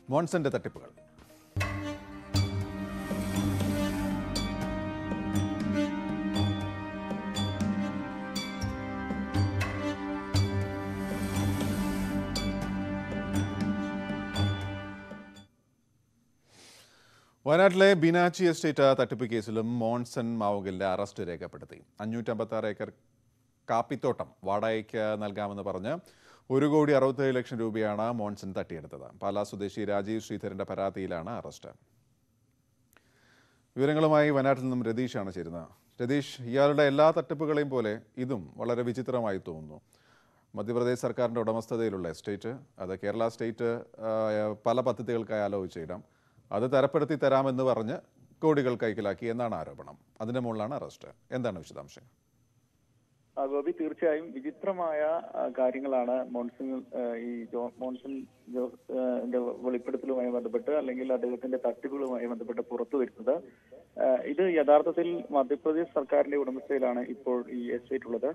മോൺസന്റെ തട്ടിപ്പുകൾ വയനാട്ടിലെ ബിനാച്ചി എസ്റ്റേറ്റ് തട്ടിപ്പ് കേസിലും മോൺസൺ മാവുങ്കലിന്റെ അറസ്റ്റ് രേഖപ്പെടുത്തി അഞ്ഞൂറ്റമ്പത്താറ് ഏക്കർ കാപ്പിത്തോട്ടം വാടകയ്ക്ക് നൽകാമെന്ന് പറഞ്ഞ് ഒരു കോടി അറുപത്തേഴ് ലക്ഷം രൂപയാണ് മോൺസൺ തട്ടിയെടുത്തത് പാലാ സ്വദേശി രാജീവ് ശ്രീധരന്റെ പരാതിയിലാണ് അറസ്റ്റ് വിവരങ്ങളുമായി വയനാട്ടിൽ നിന്നും രതീഷാണ് ചേരുന്നത് രതീഷ് ഇയാളുടെ എല്ലാ തട്ടിപ്പുകളെയും പോലെ ഇതും വളരെ വിചിത്രമായി തോന്നുന്നു മധ്യപ്രദേശ് സർക്കാരിൻ്റെ ഉടമസ്ഥതയിലുള്ള എസ്റ്റേറ്റ് അത് കേരള സ്റ്റേറ്റ് ആ, പല പദ്ധതികൾക്കായി ആലോചിച്ച ഇടം അത് തരപ്പെടുത്തി തരാമെന്ന് പറഞ്ഞ് കോടികൾ കൈക്കലാക്കി എന്നാണ് ആരോപണം അതിൻ്റെ മുകളിലാണ് അറസ്റ്റ് എന്താണ് വിശദാംശങ്ങൾ ആ, ഗോപി തീർച്ചയായും വിചിത്രമായ ആ, കാര്യങ്ങളാണ് മോൺസൺ ആ, ഈ ജോ മോൺസൺ ജോസ് ആ, ന്റെ വെളിപ്പെടുത്തലുമായി ബന്ധപ്പെട്ട് അല്ലെങ്കിൽ അദ്ദേഹത്തിന്റെ തട്ടിപ്പുകളുമായി ബന്ധപ്പെട്ട് പുറത്തു വരുന്നത് ആ, ഇത് യഥാർത്ഥത്തിൽ മധ്യപ്രദേശ് സർക്കാരിന്റെ ഉടമസ്ഥയിലാണ് ഇപ്പോൾ ഈ എസ്റ്റേറ്റ് ഉള്ളത്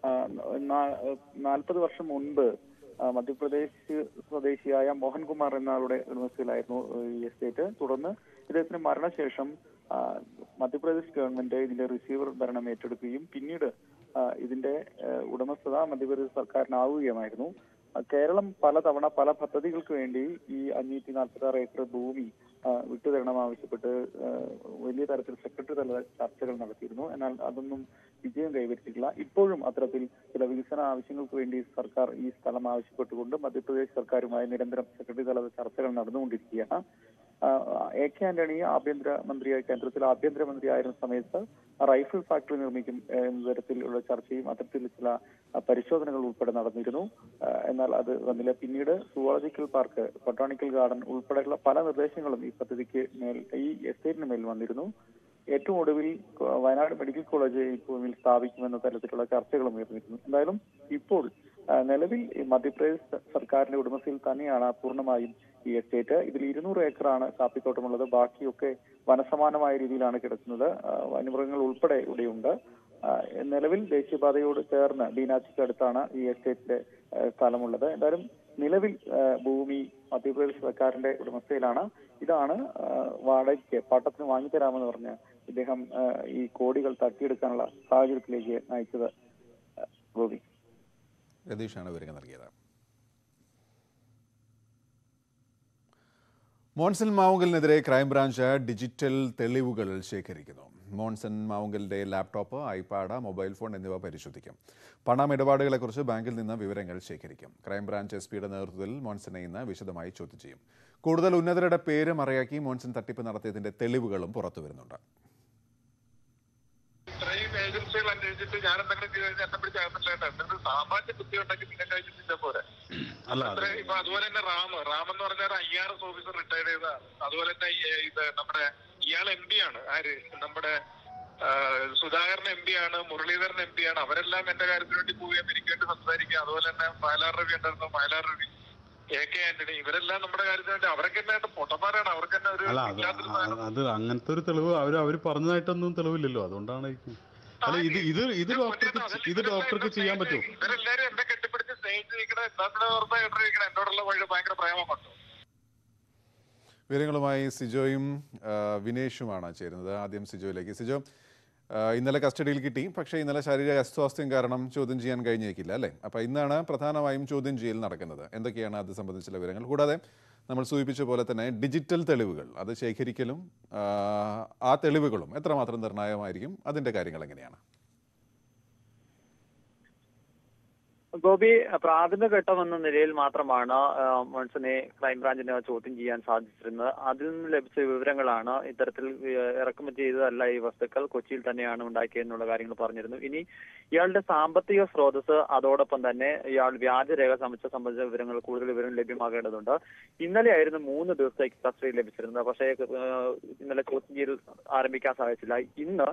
നാൽപ്പത് വർഷം മുൻപ് ആ, മധ്യപ്രദേശ് സ്വദേശിയായ മോഹൻകുമാർ എന്ന ആളുടെ ഉടമസ്ഥയിലായിരുന്നു ഈ എസ്റ്റേറ്റ് തുടർന്ന് ഇദ്ദേഹത്തിന്റെ മരണശേഷം ആ, മധ്യപ്രദേശ് ഗവൺമെന്റ് ഇതിന്റെ റിസീവർ ഭരണം ഏറ്റെടുക്കുകയും പിന്നീട് ആ, ഇതിന്റെ ആ, ഉടമസ്ഥത മധ്യപ്രദേശ് സർക്കാരിനാവുകയുമായിരുന്നു ആ, കേരളം പലതവണ പല പദ്ധതികൾക്ക് വേണ്ടി ഈ അഞ്ഞൂറ്റി നാൽപ്പത്തി ആറ് ഏക്കർ ഭൂമി ആ, വിട്ടുതരണം ആവശ്യപ്പെട്ട് ആ, വലിയ തരത്തിൽ സെക്രട്ടറി തല ചർച്ചകൾ നടത്തിയിരുന്നു എന്നാൽ അതൊന്നും വിജയം കൈവരിച്ചിട്ടില്ല ഇപ്പോഴും അത്തരത്തിൽ ചില വികസന ആവശ്യങ്ങൾക്ക് വേണ്ടി സർക്കാർ ഈ സ്ഥലം ആവശ്യപ്പെട്ടുകൊണ്ട് മധ്യപ്രദേശ് സർക്കാരുമായി നിരന്തരം സെക്രട്ടറി തല ചർച്ചകൾ നടന്നുകൊണ്ടിരിക്കുകയാണ് ആ, എ കെ ആന്റണി ആഭ്യന്തര മന്ത്രിയായി കേന്ദ്രത്തിൽ ആഭ്യന്തരമന്ത്രിയായിരുന്ന സമയത്ത് റൈഫിൾ ഫാക്ടറി നിർമ്മിക്കും ഏഹ്, എന്ന തരത്തിലുള്ള ചർച്ചയും അത്തരത്തിൽ ചില ആ, പരിശോധനകൾ ഉൾപ്പെടെ നടന്നിരുന്നു ആ, എന്നാൽ അത് വന്നില്ല പിന്നീട് സുവോളജിക്കൽ പാർക്ക് ബൊട്ടാണിക്കൽ ഗാർഡൻ ഉൾപ്പെടെയുള്ള പല നിർദ്ദേശങ്ങളും ഈ പദ്ധതിക്ക് മേൽ ഈ എസ്റ്റേറ്റിന് മേൽ വന്നിരുന്നു ഏറ്റവും ഒടുവിൽ കൊ- വയനാട് മെഡിക്കൽ കോളേജ് ഈ ഭൂമിയിൽ സ്ഥാപിക്കുമെന്ന തരത്തിലുള്ള ചർച്ചകളും ഉയർന്നിരുന്നു എന്തായാലും ഇപ്പോൾ ആ, നിലവിൽ ഈ മധ്യപ്രദേശ് സ- സർക്കാരിന്റെ ഉടമസ്ഥയിൽ തന്നെയാണ് പൂർണ്ണമായും ഈ എസ്റ്റേറ്റ് ഇതിൽ ഇരുന്നൂറ് ഏക്കറാണ് കാപ്പിത്തോട്ടമുള്ളത് ബാക്കിയൊക്കെ വനസമാനമായ രീതിയിലാണ് കിടക്കുന്നത് ആ, വന്യമൃഗങ്ങൾ ഉൾപ്പെടെ ഇവിടെയുണ്ട് ആ, നിലവിൽ ദേശീയപാതയോട് ചേർന്ന് ബീനാച്ചിക്ക് അടുത്താണ് ഈ എസ്റ്റേറ്റിന്റെ ആ, സ്ഥലമുള്ളത് എന്തായാലും നിലവിൽ ആ, ഭൂമി മധ്യപ്രദേശ് സർക്കാരിന്റെ ഉടമസ്ഥയിലാണ് ഇതാണ് ആ, വാടകയ്ക്ക് പാട്ടത്തിന് വാങ്ങിത്തരാമെന്ന് പറഞ്ഞ് ഇദ്ദേഹം ആ, ഈ കോടികൾ തട്ടിയെടുക്കാനുള്ള സാഹചര്യത്തിലേക്ക് നയിച്ചത് ആ, ഗോപി രതീഷാണ് വിവരങ്ങൾ നൽകിയത് മോൺസൺ മാവുങ്കലിനെതിരെ ക്രൈംബ്രാഞ്ച് ഡിജിറ്റൽ തെളിവുകൾ ശേഖരിക്കുന്നു മോൺസൺ മാവുങ്കലിന്റെ ലാപ്ടോപ്പ് ഐപാഡ് മൊബൈൽ ഫോൺ എന്നിവ പരിശോധിക്കും പണമിടപാടുകളെക്കുറിച്ച് ബാങ്കിൽ നിന്ന് വിവരങ്ങൾ ശേഖരിക്കും ക്രൈംബ്രാഞ്ച് എസ് പിയുടെ നേതൃത്വത്തിൽ മോൺസനെ ഇന്ന് വിശദമായി ചോദ്യം ചെയ്യും കൂടുതൽ ഉന്നതരുടെ പേര് മറയാക്കി മോൺസൺ തട്ടിപ്പ് നടത്തിയതിന്റെ തെളിവുകളും പുറത്തുവരുന്നുണ്ട് ഇത്രയും ഏജൻസികൾ അന്വേഷിച്ചിട്ട് ഞാൻ എന്തെങ്കിലും ചെയ്ത് കഴിഞ്ഞാൽ എന്നെ പിടിച്ച് അകത്തില്ലേണ്ട എന്തെങ്കിലും സാമാന്യ ബുദ്ധി ഉണ്ടെങ്കിൽ പിന്നെ കഴിച്ച് ചിന്ത പോരെ അല്ല അത്ര ഇപ്പൊ അതുപോലെ തന്നെ റാം റാം എന്ന് പറഞ്ഞാൽ I R S officer retire ചെയ്ത അതുപോലെ തന്നെ ഈ- ഇത് നമ്മുടെ ഇയാൾ എം പി ആണ് ആര് നമ്മുടെ ആ, സുധാകരൻ എം പി ആണ് മുരളീധരൻ എം പി ആണ് അവരെല്ലാം എന്റെ കാര്യത്തിന് വേണ്ടി പോവുകയും എനിക്കായിട്ട് സംസാരിക്കുക അതുപോലെ തന്നെ വയലാർ രവി ഉണ്ടായിരുന്നു വയലാർ രവി എ കെ ആന്റണി ഇവരെല്ലാം നമ്മുടെ കാര്യത്തിന് വേണ്ടി അവരൊക്കെ തന്നെ പൊട്ടന്മാരാണ് അവർക്ക് തന്നെ ഒരു അല്ല അത് ഇല്ലാത്തൊരു സാധനം അത് അങ്ങനത്തെ ഒരു തെളിവ് അവര് അവര് പറഞ്ഞതായിട്ടൊന്നും തെളിവില്ലല്ലോ അതുകൊണ്ടാണ് ഈ- അല്ല ഇത് ഇത് ഇത് ഡോക്ടർക്ക് ചെ- ഇത് ഡോക്ടർക്ക് ചെയ്യാൻ പറ്റുമോ ഇവരെല്ലാരും എന്നെ കെട്ടിപ്പിടിച്ച് സ്നേഹിച്ചിരിക്കണ എന്താ ഓർമ്മ കേട്ടിരിക്കണ എന്നോടുള്ള വഴി ഭയങ്കര പ്രേമം കൊണ്ടു വിവരങ്ങളുമായി സിജോയും ആ, വിനേഷുമാണ് ചേരുന്നത് ആദ്യം സിജോയിലേക്ക് സിജോ ആ, ഇന്നലെ കസ്റ്റഡിയിൽ കിട്ടി പക്ഷേ ഇന്നലെ ശാരീരിക അസ്വാസ്ഥ്യം കാരണം ചോദ്യം ചെയ്യാൻ കഴിഞ്ഞേക്കില്ല അല്ലേ അപ്പോൾ ഇന്നാണ് പ്രധാനമായും ചോദ്യം ചെയ്യൽ നടക്കുന്നത് എന്തൊക്കെയാണ് അത് സംബന്ധിച്ചുള്ള വിവരങ്ങൾ കൂടാതെ നമ്മൾ സൂചിപ്പിച്ച പോലെ തന്നെ ഡിജിറ്റൽ തെളിവുകൾ അത് ശേഖരിക്കലും ആ, ആ തെളിവുകളും എത്രമാത്രം നിർണായകമായിരിക്കും അതിൻ്റെ കാര്യങ്ങൾ എങ്ങനെയാണ് ഗോപി പ്രാഥമിക ഘട്ടം എന്ന നിലയിൽ മാത്രമാണ് ആ, മോൺസനെ ക്രൈംബ്രാഞ്ചിന് ചോദ്യം ചെയ്യാൻ സാധിച്ചിരുന്നത് അതിൽ നിന്ന് ലഭിച്ച വിവരങ്ങളാണ് ഇത്തരത്തിൽ ഏ, ഇറക്കുമതി ചെയ്തതല്ല ഈ വസ്തുക്കൾ കൊച്ചിയിൽ തന്നെയാണ് ഉണ്ടാക്കിയെന്നുള്ള കാര്യങ്ങൾ പറഞ്ഞിരുന്നു ഇനി ഇയാളുടെ സാമ്പത്തിക സ്രോതസ് അതോടൊപ്പം തന്നെ ഇയാൾ വ്യാജരേഖ സമച്ച സംബന്ധിച്ച വിവരങ്ങൾ കൂടുതൽ വിവരം ലഭ്യമാകേണ്ടതുണ്ട് ഇന്നലെയായിരുന്നു മൂന്ന് ദിവസത്തേക്ക് കസ്റ്റഡി ലഭിച്ചിരുന്നത് പക്ഷേ ഏ, ഇന്നലെ ചോദ്യം ചെയ്യൽ ആരംഭിക്കാൻ സാധിച്ചില്ല ഇന്ന്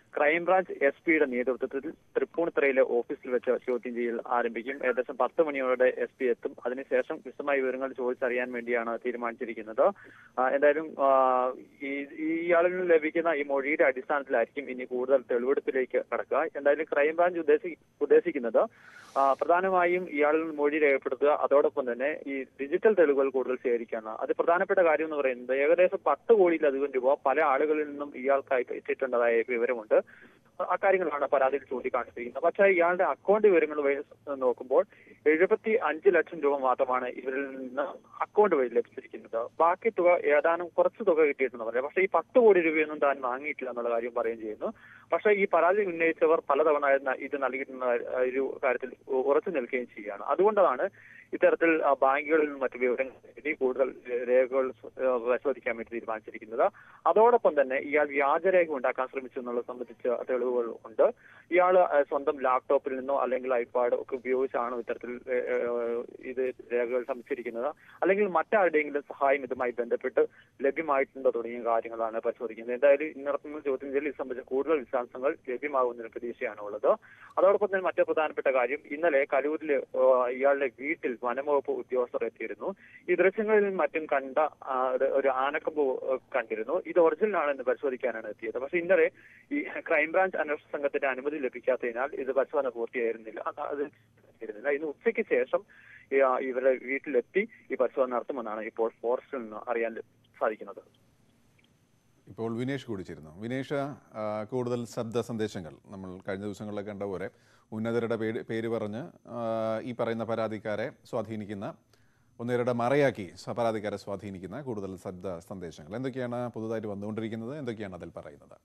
ക്രൈംബ്രാഞ്ച് എസ് പിയുടെ നേതൃത്വത്തിൽ തൃപ്പൂണിത്തുറയിലെ ഓഫീസിൽ വെച്ച് ചോദ്യം ചെയ്യൽ ആരംഭിക്കും ഏകദേശം പത്ത് മണിയോടെ എസ് പി എത്തും അതിനുശേഷം വിശദമായ വിവരങ്ങൾ ചോദിച്ചറിയാൻ വേണ്ടിയാണ് തീരുമാനിച്ചിരിക്കുന്നത് ആ, എന്തായാലും ആ, ഈ ഈ ഇയാളിൽ നിന്ന് ലഭിക്കുന്ന ഈ മൊഴിയുടെ അടിസ്ഥാനത്തിലായിരിക്കും ഇനി കൂടുതൽ തെളിവെടുപ്പിലേക്ക് കടക്കുക എന്തായാലും ക്രൈംബ്രാഞ്ച് ഉദ്ദേശി ഉദ്ദേശിക്കുന്നത് ആ, പ്രധാനമായും ഇയാളിൽ നിന്ന് മൊഴി രേഖപ്പെടുത്തുക അതോടൊപ്പം തന്നെ ഈ ഡിജിറ്റൽ തെളിവുകൾ കൂടുതൽ ശേഖരിക്കുകയാണ് അത് പ്രധാനപ്പെട്ട കാര്യം എന്ന് പറയുന്നത് ഏകദേശം പത്ത് കോടിയിലധികം രൂപ പല ആളുകളിൽ നിന്നും ഇയാൾക്കായി എത്തിയിട്ടുള്ളതായ വിവരമുണ്ട് അക്കാര്യങ്ങളാണ് പരാതിയിൽ ചൂണ്ടിക്കാണിച്ചിരിക്കുന്നത് പക്ഷേ ഇയാളുടെ അക്കൗണ്ട് വിവരങ്ങൾ വഴി നോക്കുമ്പോൾ എഴുപത്തി അഞ്ച് ലക്ഷം രൂപ മാത്രമാണ് ഇവരിൽ നിന്ന് അക്കൗണ്ട് വഴി ലഭിച്ചിരിക്കുന്നത് ബാക്കി തുക ഏതാനും കുറച്ച് തുക കിട്ടിയിട്ടെന്ന് പറയാം പക്ഷേ ഈ പത്ത് കോടി രൂപയൊന്നും താൻ വാങ്ങിയിട്ടില്ല എന്നുള്ള കാര്യം പറയുകയും ചെയ്യുന്നു പക്ഷേ ഈ പരാതി ഉന്നയിച്ചവർ പലതവണ ഇത് നൽകിയിട്ടുള്ള ഒരു കാര്യത്തിൽ ഉറച്ചു നിൽക്കുകയും ചെയ്യുകയാണ് അതുകൊണ്ടാണ് ഇത്തരത്തിൽ ആ, ബാങ്കുകളിൽ നിന്നും മറ്റു വിവരങ്ങൾ നേടി കൂടുതൽ രേഖകൾ ആ, പരിശോധിക്കാൻ വേണ്ടി തീരുമാനിച്ചിരിക്കുന്നത് അതോടൊപ്പം തന്നെ ഇയാൾ വ്യാജരേഖ ഉണ്ടാക്കാൻ ശ്രമിച്ചു എന്നുള്ളത് സംബന്ധിച്ച തെളിവുകൾ ഉണ്ട് ഇയാൾ ആ, സ്വന്തം ലാപ്ടോപ്പിൽ നിന്നോ അല്ലെങ്കിൽ ഐപാഡ് ഒക്കെ ഉപയോഗിച്ചാണ് ഇത്തരത്തിൽ ഏ, ഏ, ഇത് രേഖകൾ സംഭരിച്ചിരിക്കുന്നത് അല്ലെങ്കിൽ മറ്റാരുടെയെങ്കിലും സഹായം ഇതുമായി ബന്ധപ്പെട്ട് ലഭ്യമായിട്ടുണ്ടോ തുടങ്ങിയ കാര്യങ്ങളാണ് പരിശോധിക്കുന്നത് എന്തായാലും ഇന്ന് നടത്തുന്ന ചോദ്യം ചെയ്യൽ ഇത് സംബന്ധിച്ച കൂടുതൽ വിശദാംശങ്ങൾ ലഭ്യമാകുന്നതിന് പ്രതീക്ഷയാണ് ഉള്ളത് അതോടൊപ്പം തന്നെ മറ്റൊരു പ്രധാനപ്പെട്ട കാര്യം ഇന്നലെ കലൂരിൽ ഇയാളുടെ വീട്ടിൽ വനംവകുപ്പ് ഉദ്യോഗസ്ഥർ എത്തിയിരുന്നു ഈ ദൃശ്യങ്ങളിൽ മറ്റും കണ്ട ആ, ഒരു- ഒരു ആനക്കൊമ്പ് ഏഹ്, കണ്ടിരുന്നു ഇത് ഒറിജിനൽ ആണെന്ന് പരിശോധിക്കാനാണ് എത്തിയത് പക്ഷെ ഇന്നലെ ഈ ക്രൈംബ്രാഞ്ച് അന്വേഷണ സംഘത്തിന്റെ അനുമതി ലഭിക്കാത്തതിനാൽ ഇത് പരിശോധന പൂർത്തിയായിരുന്നില്ല അത് അത് ഇരുന്നില്ല ഇന്ന് ഉച്ചയ്ക്ക് ശേഷം ഈ, ആ, ഇവരുടെ വീട്ടിലെത്തി ഈ പരിശോധന നടത്തുമെന്നാണ് ഇപ്പോൾ ഫോറസ്റ്റിൽ നിന്ന് അറിയാൻ സാധിക്കുന്നത് ഇപ്പോൾ വിനേഷ് കൂടി ചേരുന്നു വിനേഷ് ആ, കൂടുതൽ ശബ്ദ സന്ദേശങ്ങൾ നമ്മൾ കഴിഞ്ഞ ദിവസങ്ങളിലൊക്കെ കണ്ട പോലെ ഉന്നതരുടെ പേര് പേര് പറഞ്ഞ് ആ, ഈ പറയുന്ന പരാതിക്കാരെ സ്വാധീനിക്കുന്ന ഒന്നേരുടെ മറയാക്കി സ- പരാതിക്കാരെ സ്വാധീനിക്കുന്ന കൂടുതൽ ശബ്ദ സന്ദേശങ്ങൾ എന്തൊക്കെയാണ് പുതുതായിട്ട് വന്നുകൊണ്ടിരിക്കുന്നത് എന്തൊക്കെയാണ് അതിൽ പറയുന്നത്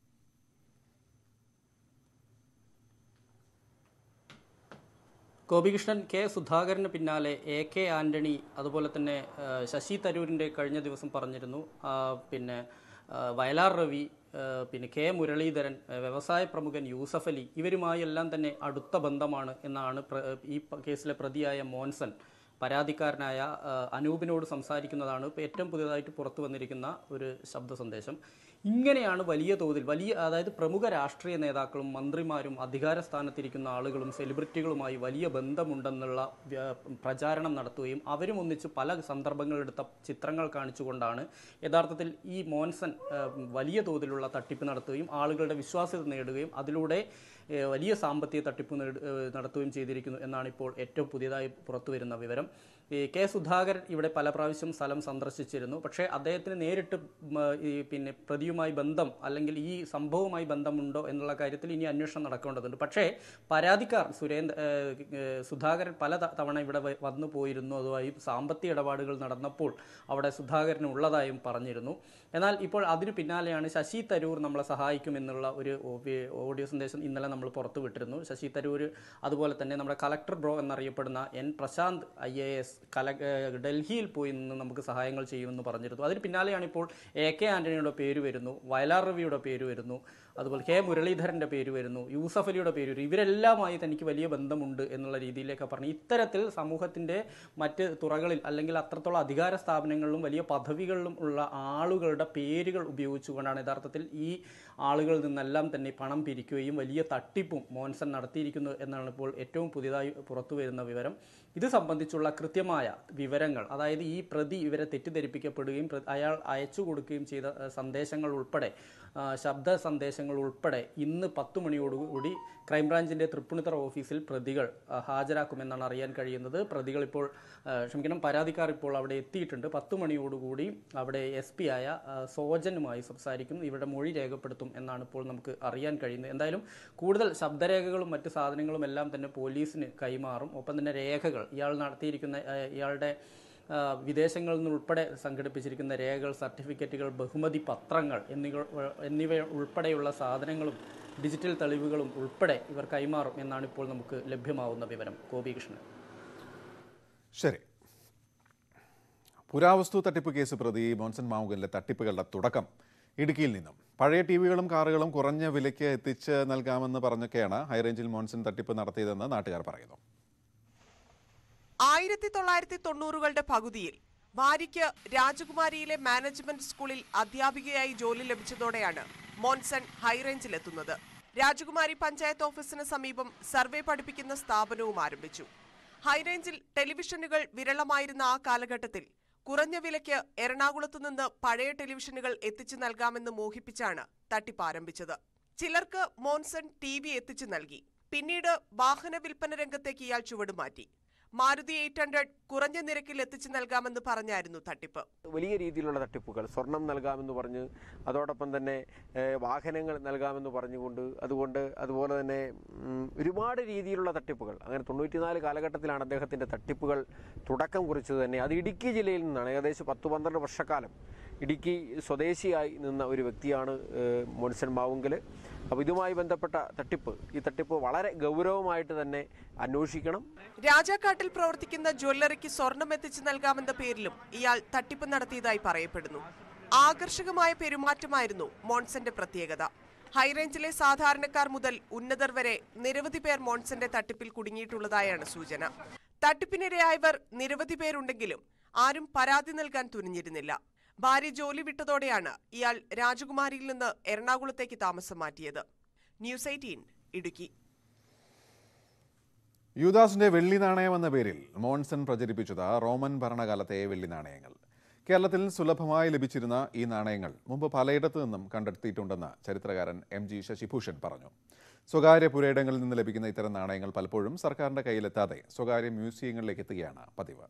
ഗോപികൃഷ്ണൻ കെ സുധാകരന് പിന്നാലെ എ കെ ആന്റണി അതുപോലെ തന്നെ ആ, ശശി തരൂരിൻ്റെ കഴിഞ്ഞ ദിവസം പറഞ്ഞിരുന്നു ആ, പിന്നെ ആ, വയലാർ രവി ആ, പിന്നെ കെ മുരളീധരൻ ആ, വ്യവസായ പ്രമുഖൻ യൂസഫ് അലി ഇവരുമായി എല്ലാം തന്നെ അടുത്ത ബന്ധമാണ് എന്നാണ് പ്ര- ഈ പ- കേസിലെ പ്രതിയായ മോൻസൺ പരാതിക്കാരനായ ആ, അനൂപിനോട് സംസാരിക്കുന്നതാണ് ഇപ്പോൾ ഏറ്റവും പുതിയതായിട്ട് പുറത്തു വന്നിരിക്കുന്ന ഒരു ശബ്ദ സന്ദേശം ഇങ്ങനെയാണ് വലിയ തോതിൽ വലിയ അതായത് പ്രമുഖ രാഷ്ട്രീയ നേതാക്കളും മന്ത്രിമാരും അധികാര സ്ഥാനത്തിരിക്കുന്ന ആളുകളും സെലിബ്രിറ്റികളുമായി വലിയ ബന്ധമുണ്ടെന്നുള്ള വ്യ- പ്രചാരണം നടത്തുകയും അവരും ഒന്നിച്ച് പല സന്ദർഭങ്ങളെടുത്ത ചിത്രങ്ങൾ കാണിച്ചുകൊണ്ടാണ് യഥാർത്ഥത്തിൽ ഈ മോൻസൺ ആ, വലിയ തോതിലുള്ള തട്ടിപ്പ് നടത്തുകയും ആളുകളുടെ വിശ്വാസ്യത നേടുകയും അതിലൂടെ ഏ, വലിയ സാമ്പത്തിക തട്ടിപ്പ് നേട്- ഏ, നടത്തുകയും ചെയ്തിരിക്കുന്നു എന്നാണ് ഇപ്പോൾ ഏറ്റവും പുതിയതായി പുറത്തു വരുന്ന വിവരം ഈ കെ സുധാകരൻ ഇവിടെ പല പ്രാവശ്യം സ്ഥലം സന്ദർശിച്ചിരുന്നു പക്ഷേ അദ്ദേഹത്തിന് നേരിട്ട് മ, ഈ പിന്നെ പ്രതിയുമായി ബന്ധം അല്ലെങ്കിൽ ഈ സംഭവവുമായി ബന്ധമുണ്ടോ എന്നുള്ള കാര്യത്തിൽ ഇനി അന്വേഷണം നടക്കേണ്ടതുണ്ട് പക്ഷേ പരാതിക്കാർ സുരേന്ദ്ര ഏ, ഏ, സുധാകരൻ പല ത- തവണ ഇവിടെ വ- വന്നു പോയിരുന്നു അതുമായി സാമ്പത്തിക ഇടപാടുകൾ നടന്നപ്പോൾ അവിടെ സുധാകരൻ ഉള്ളതായും പറഞ്ഞിരുന്നു എന്നാൽ ഇപ്പോൾ അതിനു പിന്നാലെയാണ് ശശി തരൂർ നമ്മളെ സഹായിക്കുമെന്നുള്ള ഒരു ഓ- ഓഡിയോ സന്ദേശം ഇന്നലെ നമ്മൾ പുറത്തുവിട്ടിരുന്നു ശശി തരൂർ അതുപോലെ തന്നെ നമ്മുടെ കളക്ടർ ബ്രോ എന്നറിയപ്പെടുന്ന N Prashanth I A S കല ഏഹ് ഡൽഹിയിൽ പോയി നിന്ന് നമുക്ക് സഹായങ്ങൾ ചെയ്യുമെന്ന് പറഞ്ഞിരുന്നു അതിന് പിന്നാലെയാണ് ഇപ്പോൾ എ കെ ആന്റണിയുടെ പേര് വരുന്നു വയലാർ രവിയുടെ പേര് വരുന്നു അതുപോലെ കെ മുരളീധരൻ്റെ പേര് വരുന്നു യൂസഫ് അലിയുടെ പേര് വരുന്നു ഇവരെല്ലാമായി തനിക്ക് വലിയ ബന്ധമുണ്ട് എന്നുള്ള രീതിയിലേക്ക് പറഞ്ഞു ഇത്തരത്തിൽ സമൂഹത്തിൻ്റെ മറ്റ് തുറകളിൽ അല്ലെങ്കിൽ അത്രത്തോളം അധികാര സ്ഥാപനങ്ങളിലും വലിയ പദവികളിലും ഉള്ള ആളുകളുടെ പേരുകൾ ഉപയോഗിച്ചുകൊണ്ടാണ് യഥാർത്ഥത്തിൽ ഈ ആളുകളിൽ നിന്നെല്ലാം തന്നെ പണം പിരിക്കുകയും വലിയ തട്ടിപ്പും മോൻസൺ നടത്തിയിരിക്കുന്നു എന്നാണ് ഇപ്പോൾ ഏറ്റവും പുതിയതായി പുറത്തു വരുന്ന വിവരം ഇത് സംബന്ധിച്ചുള്ള കൃത്യമായ വിവരങ്ങൾ അതായത് ഈ പ്രതി ഇവരെ തെറ്റിദ്ധരിപ്പിക്കപ്പെടുകയും പ്ര- അയാൾ അയച്ചു കൊടുക്കുകയും ചെയ്ത ഏഹ്, സന്ദേശങ്ങൾ ഉൾപ്പെടെ ആ, ശബ്ദ സന്ദേശങ്ങൾ ഉൾപ്പെടെ ഇന്ന് പത്ത് മണിയോടുകൂടി ക്രൈംബ്രാഞ്ചിൻ്റെ തൃപ്പൂണിത്തറ ഓഫീസിൽ പ്രതികൾ ആ, ഹാജരാക്കുമെന്നാണ് അറിയാൻ കഴിയുന്നത് പ്രതികൾ ഇപ്പോൾ ആ, ക്ഷമിക്കണം പരാതിക്കാർ ഇപ്പോൾ അവിടെ എത്തിയിട്ടുണ്ട് പത്ത് മണിയോടുകൂടി അവിടെ എസ് പി ആയ ആ, സോജനുമായി സംസാരിക്കും ഇവരുടെ മൊഴി രേഖപ്പെടുത്തും എന്നാണ് ഇപ്പോൾ നമുക്ക് അറിയാൻ കഴിയുന്നത് എന്തായാലും കൂടുതൽ ശബ്ദരേഖകളും മറ്റ് സാധനങ്ങളും എല്ലാം തന്നെ പോലീസിന് കൈമാറും ഒപ്പം തന്നെ രേഖകൾ ഇയാൾ നടത്തിയിരിക്കുന്ന ആ, ഇയാളുടെ ആ, വിദേശങ്ങളിൽ നിന്നുൾപ്പെടെ സംഘടിപ്പിച്ചിരിക്കുന്ന രേഖകൾ സർട്ടിഫിക്കറ്റുകൾ ബഹുമതി പത്രങ്ങൾ എന്നിവ എന്നിവ ഉൾപ്പെടെയുള്ള സാധനങ്ങളും ഡിജിറ്റൽ തെളിവുകളും ഉൾപ്പെടെ ഇവർ കൈമാറും എന്നാണ് ഇപ്പോൾ നമുക്ക് ലഭ്യമാവുന്ന വിവരം ഗോപികൃഷ്ണൻ ശരി പുരാവസ്തു തട്ടിപ്പ് കേസ് പ്രതി മോൻസൺ മാവുകലിലെ തട്ടിപ്പുകളുടെ തുടക്കം ഇടുക്കിയിൽ നിന്നും പഴയ ടി വികളും കാറുകളും കുറഞ്ഞ വിലയ്ക്ക് എത്തിച്ച് നൽകാമെന്ന് പറഞ്ഞൊക്കെയാണ് ഹൈറേഞ്ചിൽ മോൻസൺ തട്ടിപ്പ് നടത്തിയതെന്ന് നാട്ടുകാർ പറയുന്നു ആയിരത്തി തൊള്ളായിരത്തി തൊണ്ണൂറുകളുടെ പകുതിയിൽ ഭാര്യയ്ക്ക് രാജകുമാരിയിലെ മാനേജ്മെന്റ് സ്കൂളിൽ അധ്യാപികയായി ജോലി ലഭിച്ചതോടെയാണ് മോൻസൺ ഹൈറേഞ്ചിലെത്തുന്നത് രാജകുമാരി പഞ്ചായത്ത് ഓഫീസിന് സമീപം സർവേ പഠിപ്പിക്കുന്ന സ്ഥാപനവും ആരംഭിച്ചു ഹൈറേഞ്ചിൽ ടെലിവിഷനുകൾ വിരളമായിരുന്ന ആ കാലഘട്ടത്തിൽ കുറഞ്ഞ വിലയ്ക്ക് എറണാകുളത്ത് നിന്ന് പഴയ ടെലിവിഷനുകൾ എത്തിച്ചു നൽകാമെന്ന് മോഹിപ്പിച്ചാണ് തട്ടിപ്പ് ആരംഭിച്ചത് ചിലർക്ക് മോൻസൺ ടി വി എത്തിച്ചു നൽകി പിന്നീട് വാഹന വിൽപ്പന രംഗത്തേക്ക് ഇയാൾ ചുവടുമാറ്റി മാരുതി എയ്റ്റ് ഹൺഡ്രഡ് കുറഞ്ഞ നിരക്കിൽ എത്തിച്ചു നൽകാമെന്ന് പറഞ്ഞായിരുന്നു തട്ടിപ്പ് വലിയ രീതിയിലുള്ള തട്ടിപ്പുകൾ സ്വർണം നൽകാമെന്ന് പറഞ്ഞ് അതോടൊപ്പം തന്നെ ഏഹ്, വാഹനങ്ങൾ നൽകാമെന്ന് പറഞ്ഞുകൊണ്ട് അതുകൊണ്ട് അതുപോലെ തന്നെ ഉം, ഒരുപാട് രീതിയിലുള്ള തട്ടിപ്പുകൾ അങ്ങനെ തൊണ്ണൂറ്റിനാല് കാലഘട്ടത്തിലാണ് അദ്ദേഹത്തിൻ്റെ തട്ടിപ്പുകൾ തുടക്കം കുറിച്ചത് തന്നെ അത് ഇടുക്കി ജില്ലയിൽ നിന്നാണ് ഏകദേശം പത്ത് പന്ത്രണ്ട് വർഷക്കാലം ഇടുക്കി സ്വദേശിയായി നിന്ന ഒരു വ്യക്തിയാണ് ഏഹ്, മോൻസൺ മാവുങ്കൽ അപ്പോൾ ഇതുമായി ബന്ധപ്പെട്ട തട്ടിപ്പ് ഈ തട്ടിപ്പ് വളരെ ഗൗരവമായിട്ട് തന്നെ അന്വേഷിക്കണം രാജാക്കാട്ടിൽ പ്രവർത്തിക്കുന്ന ജ്വല്ലറിക്ക് സ്വർണം എത്തിച്ചു നൽകാമെന്ന പേരിലും ഇയാൾ തട്ടിപ്പ് നടത്തിയതായി പറയപ്പെടുന്നു ആകർഷകമായ പെരുമാറ്റമായിരുന്നു മോൺസന്റെ പ്രത്യേകത ഹൈറേഞ്ചിലെ സാധാരണക്കാർ മുതൽ ഉന്നതർ വരെ നിരവധി പേർ മോൺസന്റെ തട്ടിപ്പിൽ കുടുങ്ങിയിട്ടുള്ളതായാണ് സൂചന തട്ടിപ്പിനിരയായവർ നിരവധി പേരുണ്ടെങ്കിലും ആരും പരാതി നൽകാൻ തുനിഞ്ഞിരുന്നില്ല ഭാര്യ ജോലി വിട്ടതോടെയാണ് ഇയാൾ രാജകുമാരിയിൽ നിന്ന് എറണാകുളത്തേക്ക് താമസം മാറ്റിയത് ന്യൂസ് എയ്റ്റീൻ ഇടുക്കി യുദാസിന്റെ വെള്ളി നാണയം എന്ന പേരിൽ മോൺസൺ പ്രചരിപ്പിച്ചത് റോമൻ ഭരണകാലത്തെ വെള്ളി നാണയങ്ങൾ കേരളത്തിൽ സുലഭമായി ലഭിച്ചിരുന്ന ഈ നാണയങ്ങൾ മുമ്പ് പലയിടത്തു നിന്നും കണ്ടെത്തിയിട്ടുണ്ടെന്ന് ചരിത്രകാരൻ എം ജി ശശിഭൂഷൺ പറഞ്ഞു സ്വകാര്യ പുരയിടങ്ങളിൽ നിന്ന് ലഭിക്കുന്ന ഇത്തരം നാണയങ്ങൾ പലപ്പോഴും സർക്കാരിന്റെ കയ്യിലെത്താതെ സ്വകാര്യ മ്യൂസിയങ്ങളിലേക്ക് എത്തുകയാണ് പതിവ്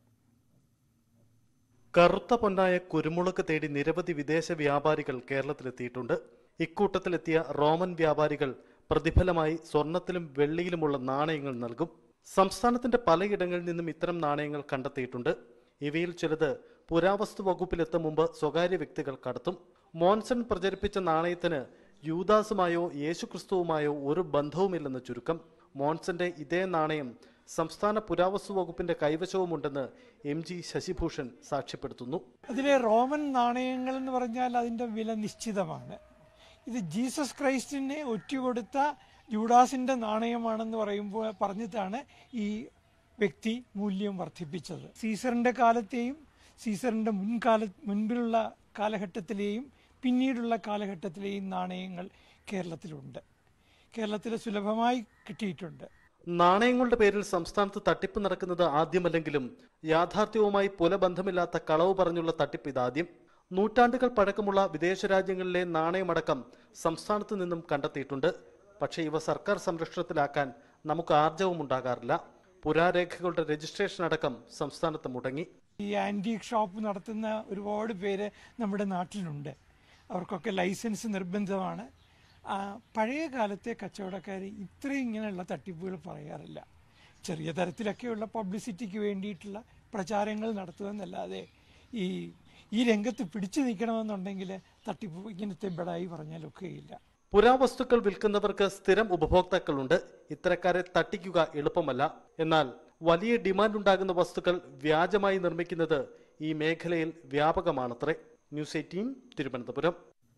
കറുത്ത പൊന്നായ കുരുമുളക് തേടി നിരവധി വിദേശ വ്യാപാരികൾ കേരളത്തിലെത്തിയിട്ടുണ്ട് ഇക്കൂട്ടത്തിലെത്തിയ റോമൻ വ്യാപാരികൾ പ്രതിഫലമായി സ്വർണത്തിലും വെള്ളിയിലുമുള്ള നാണയങ്ങൾ നൽകും സംസ്ഥാനത്തിന്റെ പലയിടങ്ങളിൽ നിന്നും ഇത്തരം നാണയങ്ങൾ കണ്ടെത്തിയിട്ടുണ്ട് ഇവയിൽ ചിലത് പുരാവസ്തു വകുപ്പിലെത്തും മുമ്പ് സ്വകാര്യ വ്യക്തികൾ കടത്തും മോൻസൺ പ്രചരിപ്പിച്ച നാണയത്തിന് യൂദാസുമായോ യേശുക്രിസ്തുവുമായോ ഒരു ബന്ധവുമില്ലെന്ന് ചുരുക്കം മോൺസന്റെ ഇതേ നാണയം സംസ്ഥാന പുരാവസ്തു വകുപ്പിന്റെ കൈവശവുമുണ്ടെന്ന് എം ജി ശശിഭൂഷൺ സാക്ഷ്യപ്പെടുത്തുന്നു അതിലെ റോമൻ നാണയങ്ങൾ എന്ന് പറഞ്ഞാൽ അതിൻ്റെ വില നിശ്ചിതമാണ് ഇത് ജീസസ് ക്രൈസ്റ്റിനെ ഒറ്റുകൊടുത്ത ജൂഡാസിൻ്റെ നാണയമാണെന്ന് പറയുമ്പോൾ പറഞ്ഞിട്ടാണ് ഈ വ്യക്തി മൂല്യം വർദ്ധിപ്പിച്ചത് സീസറിൻ്റെ കാലത്തെയും സീസറിൻ്റെ മുൻകാല മുൻപിലുള്ള കാലഘട്ടത്തിലെയും പിന്നീടുള്ള കാലഘട്ടത്തിലെയും നാണയങ്ങൾ കേരളത്തിലുണ്ട് കേരളത്തിൽ സുലഭമായി കിട്ടിയിട്ടുണ്ട് നാണയങ്ങളുടെ പേരിൽ സംസ്ഥാനത്ത് തട്ടിപ്പ് നടക്കുന്നത് ആദ്യമല്ലെങ്കിലും യാഥാർത്ഥ്യവുമായി പുലബന്ധമില്ലാത്ത കളവ് പറഞ്ഞുള്ള തട്ടിപ്പ് ഇതാദ്യം നൂറ്റാണ്ടുകൾ പഴക്കമുള്ള വിദേശ രാജ്യങ്ങളിലെ നാണയമടക്കം സംസ്ഥാനത്ത് നിന്നും കണ്ടെത്തിയിട്ടുണ്ട് പക്ഷേ ഇവ സർക്കാർ സംരക്ഷണത്തിലാക്കാൻ നമുക്ക് ആർജവും ഉണ്ടാകാറില്ല പുരാരേഖകളുടെ രജിസ്ട്രേഷൻ അടക്കം സംസ്ഥാനത്ത് മുടങ്ങി ഈ ആൻറ്റീക് ഷോപ്പ് നടത്തുന്ന ഒരുപാട് പേര് നമ്മുടെ നാട്ടിലുണ്ട് അവർക്കൊക്കെ ലൈസൻസ് നിർബന്ധമാണ് ആ, പഴയ കാലത്തെ കച്ചവടക്കാർ ഇത്രയും ഇങ്ങനെയുള്ള തട്ടിപ്പുകൾ പറയാറില്ല ചെറിയ തരത്തിലൊക്കെയുള്ള പബ്ലിസിറ്റിക്ക് വേണ്ടിയിട്ടുള്ള പ്രചാരങ്ങൾ നടത്തുമെന്നല്ലാതെ ഈ ഈ രംഗത്ത് പിടിച്ചു നിൽക്കണമെന്നുണ്ടെങ്കിൽ തട്ടിപ്പ് ഇങ്ങനത്തെ ബടായി പറഞ്ഞാലൊക്കെയില്ല പുരാവസ്തുക്കൾ വിൽക്കുന്നവർക്ക് സ്ഥിരം ഉപഭോക്താക്കളുണ്ട് ഇത്തരക്കാരെ തട്ടിക്കുക എളുപ്പമല്ല എന്നാൽ വലിയ ഡിമാൻഡ് ഉണ്ടാകുന്ന വസ്തുക്കൾ വ്യാജമായി നിർമ്മിക്കുന്നത് ഈ മേഖലയിൽ വ്യാപകമാണത്രേ ന്യൂസ് എയ്റ്റീൻ തിരുവനന്തപുരം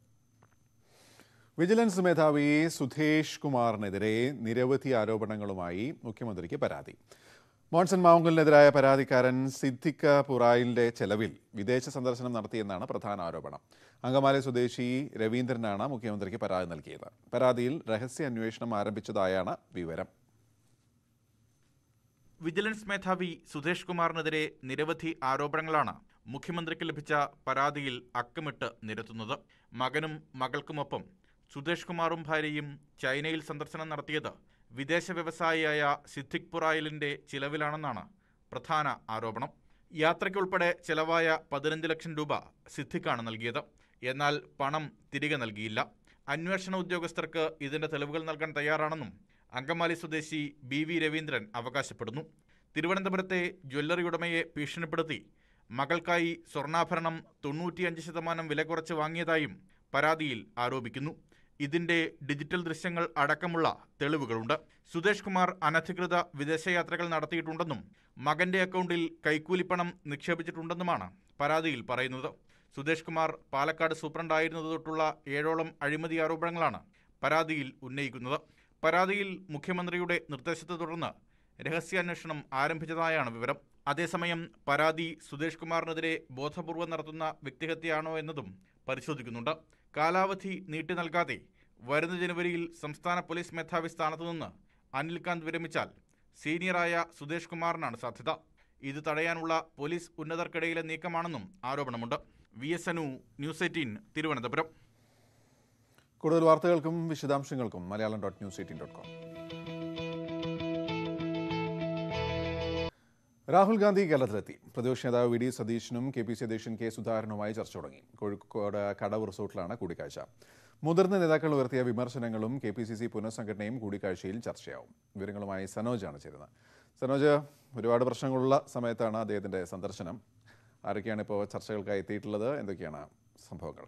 വിജിലൻസ് മേധാവി സുധേഷ് കുമാറിനെതിരെ നിരവധി ആരോപണങ്ങളുമായി മുഖ്യമന്ത്രിക്ക് പരാതി മോൺസൺ മാവുങ്കലിനെതിരായ പരാതിക്കാരൻ സിദ്ദിഖ പുറായിലിന്റെ ചെലവിൽ വിദേശ സന്ദർശനം നടത്തിയെന്നാണ് പ്രധാന ആരോപണം അങ്കമാലി സ്വദേശി രവീന്ദ്രനാണ് മുഖ്യമന്ത്രിക്ക് പരാതി നൽകിയത് പരാതിയിൽ രഹസ്യ അന്വേഷണം ആരംഭിച്ചതായാണ് വിവരം വിജിലൻസ് മേധാവി സുധേഷ് കുമാറിനെതിരെ നിരവധി ആരോപണങ്ങളാണ് മുഖ്യമന്ത്രിക്ക് ലഭിച്ച പരാതിയിൽ അക്കമിട്ട് നിരത്തുന്നത് മകനും മകൾക്കുമൊപ്പം സുധേഷ് കുമാറും ഭാര്യയും ചൈനയിൽ സന്ദർശനം നടത്തിയത് വിദേശ വ്യവസായിയായ സിദ്ദിഖ് പുറായിലിന്റെ ചിലവിലാണെന്നാണ് പ്രധാന ആരോപണം യാത്രയ്ക്കുൾപ്പെടെ ചെലവായ പതിനഞ്ച് ലക്ഷം രൂപ സിദ്ദിഖാണ് നൽകിയത് എന്നാൽ പണം തിരികെ നൽകിയില്ല അന്വേഷണ ഉദ്യോഗസ്ഥർക്ക് ഇതിന്റെ തെളിവുകൾ നൽകാൻ തയ്യാറാണെന്നും അങ്കമാലി സ്വദേശി ബി വി രവീന്ദ്രൻ അവകാശപ്പെടുന്നു തിരുവനന്തപുരത്തെ ജ്വല്ലറി ഉടമയെ ഭീഷണിപ്പെടുത്തി മകൾക്കായി സ്വർണ്ണാഭരണം തൊണ്ണൂറ്റിയഞ്ച് ശതമാനം വില കുറച്ച് വാങ്ങിയതായും പരാതിയിൽ ആരോപിക്കുന്നു ഇതിന്റെ ഡിജിറ്റൽ ദൃശ്യങ്ങൾ അടക്കമുള്ള തെളിവുകളുണ്ട് സുധേഷ് കുമാർ അനധികൃത വിദേശയാത്രകൾ നടത്തിയിട്ടുണ്ടെന്നും മകന്റെ അക്കൗണ്ടിൽ കൈക്കൂലിപ്പണം നിക്ഷേപിച്ചിട്ടുണ്ടെന്നുമാണ് പരാതിയിൽ പറയുന്നത് സുധേഷ് കുമാർ പാലക്കാട് സൂപ്രണ്ടായിരുന്നത് തൊട്ടുള്ള ഏഴോളം അഴിമതി ആരോപണങ്ങളാണ് പരാതിയിൽ ഉന്നയിക്കുന്നത് പരാതിയിൽ മുഖ്യമന്ത്രിയുടെ നിർദ്ദേശത്തെ തുടർന്ന് രഹസ്യാന്വേഷണം ആരംഭിച്ചതായാണ് വിവരം അതേസമയം പരാതി സുദേശ് കുമാറിനെതിരെ ബോധപൂർവം നടത്തുന്ന വ്യക്തിഹത്യയാണോ എന്നതും പരിശോധിക്കുന്നുണ്ട് കാലാവധി നീട്ടി നൽകാതെ വരുന്ന ജനുവരിയിൽ സംസ്ഥാന പോലീസ് മേധാവി സ്ഥാനത്തു നിന്ന് അനിൽകാന്ത് വിരമിച്ചാൽ സീനിയറായ സുദേശ് കുമാറിനാണ് സാധ്യത ഇത് തടയാനുള്ള പോലീസ് ഉന്നതർക്കിടയിലെ നീക്കമാണെന്നും ആരോപണമുണ്ട് V S Anu news eighteen Thiruvananthapuram കൂടുതൽ വാർത്തകൾക്കും വിശദാംശങ്ങൾക്കും Malayalam dot news eighteen dot com Rahul Gandhi കേരളത്തിലെത്തി പ്രതിപക്ഷ നേതാവ് വി ഡി സതീശനും കെ പി സി അധ്യക്ഷൻ കെ സുധാകരനുമായി ചർച്ച തുടങ്ങി കോഴിക്കോട് കടവ് റിസോർട്ടിലാണ് കൂടിക്കാഴ്ച മുതിർന്ന നേതാക്കൾ ഉയർത്തിയ വിമർശനങ്ങളും കെ പി സി സി പുനഃസംഘടനയും കൂടിക്കാഴ്ചയിൽ ചർച്ചയാവും വിവരങ്ങളുമായി സനോജാണ് ചേരുന്നത് സനോജ് ഒരുപാട് പ്രശ്നങ്ങളുള്ള സമയത്താണ് അദ്ദേഹത്തിന്റെ സന്ദർശനം ആരൊക്കെയാണ് ഇപ്പോൾ ചർച്ചകൾക്കായി എത്തിയിട്ടുള്ളത് എന്തൊക്കെയാണ് സംഭവങ്ങൾ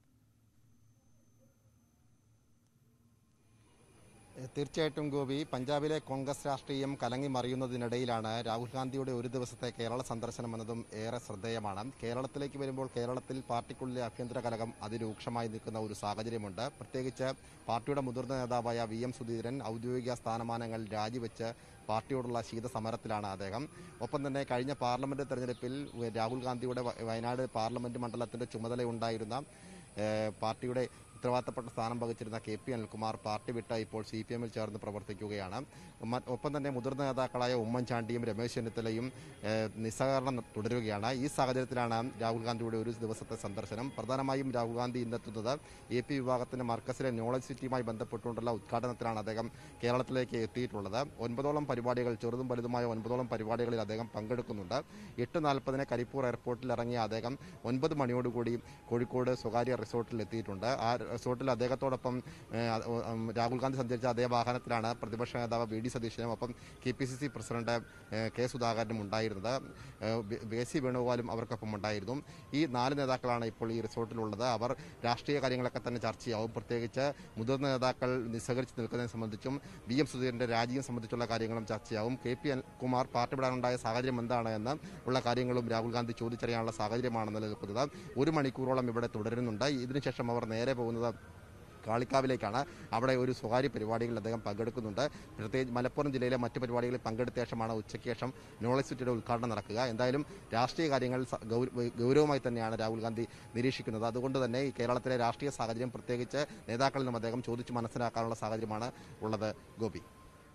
തീർച്ചയായിട്ടും ഗോപി പഞ്ചാബിലെ കോൺഗ്രസ് രാഷ്ട്രീയം കലങ്ങി മറിയുന്നതിനിടയിലാണ് രാഹുൽ ഗാന്ധിയുടെ ഒരു ദിവസത്തെ കേരള സന്ദർശനം എന്നതും ഏറെ ശ്രദ്ധേയമാണ് കേരളത്തിലേക്ക് വരുമ്പോൾ കേരളത്തിൽ പാർട്ടിക്കുള്ളിലെ ആഭ്യന്തര കലകം അതിരൂക്ഷമായി നിൽക്കുന്ന ഒരു സാഹചര്യമുണ്ട് പ്രത്യേകിച്ച് പാർട്ടിയുടെ മുതിർന്ന നേതാവായ വി എം സുധീരൻ ഔദ്യോഗിക സ്ഥാനമാനങ്ങൾ രാജിവെച്ച് പാർട്ടിയോടുള്ള ശീതസമരത്തിലാണ് അദ്ദേഹം ഒപ്പം തന്നെ കഴിഞ്ഞ പാർലമെന്റ് തെരഞ്ഞെടുപ്പിൽ രാഹുൽ ഗാന്ധിയുടെ വ- വയനാട് പാർലമെന്റ് മണ്ഡലത്തിന്റെ ചുമതലയുണ്ടായിരുന്ന ഏഹ്, പാർട്ടിയുടെ ഉത്തരവാദിത്തപ്പെട്ട സ്ഥാനം വഹിച്ചിരുന്ന കെ പി അനിൽകുമാർ പാർട്ടി വിട്ട് ഇപ്പോൾ സി പി എമ്മിൽ ചേർന്ന് പ്രവർത്തിക്കുകയാണ് മ- ഒപ്പം തന്നെ മുതിർന്ന നേതാക്കളായ ഉമ്മൻചാണ്ടിയും രമേശ് ചെന്നിത്തലയും ഏഹ്, നിസ്സഹകരണം തുടരുകയാണ് ഈ സാഹചര്യത്തിലാണ് രാഹുൽ ഗാന്ധിയുടെ ഒരു ദിവസത്തെ സന്ദർശനം പ്രധാനമായും രാഹുൽ ഗാന്ധി ഇന്നെത്തുന്നത് എ പി വിഭാഗത്തിന്റെ മർക്കസിലെ നോളജ് സിറ്റിയുമായി ബന്ധപ്പെട്ടുകൊണ്ടുള്ള ഉദ്ഘാടനത്തിലാണ് അദ്ദേഹം കേരളത്തിലേക്ക് എത്തിയിട്ടുള്ളത് ഒൻപതോളം പരിപാടികൾ ചെറുതും വലുതുമായ ഒൻപതോളം പരിപാടികളിൽ അദ്ദേഹം പങ്കെടുക്കുന്നുണ്ട് എട്ട് നാൽപ്പതിന് കരിപ്പൂർ എയർപോർട്ടിൽ ഇറങ്ങിയ അദ്ദേഹം ഒൻപത് മണിയോടുകൂടി കോഴിക്കോട് സ്വകാര്യ റിസോർട്ടിൽ എത്തിയിട്ടുണ്ട് ആ റിസോർട്ടിൽ അദ്ദേഹത്തോടൊപ്പം ഏഹ്, അത് ഉം, രാഹുൽ ഗാന്ധി സഞ്ചരിച്ച അതേ വാഹനത്തിലാണ് പ്രതിപക്ഷ നേതാവ് വി ഡി സതീശനും ഒപ്പം K P C C president ഏഹ്, കെ സുധാകരനും ഉണ്ടായിരുന്നത് ഏഹ്, ബി- ബി സി വേണുഗോപാലും അവർക്കൊപ്പം ഉണ്ടായിരുന്നു ഈ നാല് നേതാക്കളാണ് ഇപ്പോൾ ഈ റിസോർട്ടിലുള്ളത് അവർ രാഷ്ട്രീയ കാര്യങ്ങളൊക്കെ തന്നെ ചർച്ചയാവും പ്രത്യേകിച്ച് മുതിർന്ന നേതാക്കൾ നിസ്സഹകരിച്ച് നിൽക്കുന്നതിനെ സംബന്ധിച്ചും വി എം സുധീരന്റെ രാജിയും സംബന്ധിച്ചുള്ള കാര്യങ്ങളും ചർച്ചയാവും കെ പി കുമാർ പാർട്ടി വിടാനുണ്ടായ സാഹചര്യം എന്താണ് എന്ന് ഉള്ള കാര്യങ്ങളും രാഹുൽ ഗാന്ധി ചോദിച്ചറിയാനുള്ള സാഹചര്യമാണ് നിലനിൽക്കുന്നത് ഒരു മണിക്കൂറോളം ഇവിടെ തുടരുന്നുണ്ട് ഇതിനുശേഷം അവർ നേരെ പോകുന്നത് കാളിക്കാവിലേക്കാണ് അവിടെ ഒരു സ്വകാര്യ പരിപാടികളിൽ അദ്ദേഹം പങ്കെടുക്കുന്നുണ്ട് പ്രത്യേകിച്ച് മലപ്പുറം ജില്ലയിലെ മറ്റ് പരിപാടികളിൽ പങ്കെടുത്ത ശേഷമാണ് ഉച്ചയ്ക്ക് ശേഷം നോളജ് സിറ്റിയുടെ ഉദ്ഘാടനം നടക്കുക എന്തായാലും രാഷ്ട്രീയ കാര്യങ്ങൾ സ- ഗൗര- ഗൗരവമായി തന്നെയാണ് രാഹുൽ ഗാന്ധി നിരീക്ഷിക്കുന്നത് അതുകൊണ്ട് തന്നെ ഈ കേരളത്തിലെ രാഷ്ട്രീയ സാഹചര്യം പ്രത്യേകിച്ച് നേതാക്കളിൽ നിന്നും അദ്ദേഹം ചോദിച്ചു മനസ്സിലാക്കാനുള്ള സാഹചര്യമാണ് ഉള്ളത് ഗോപി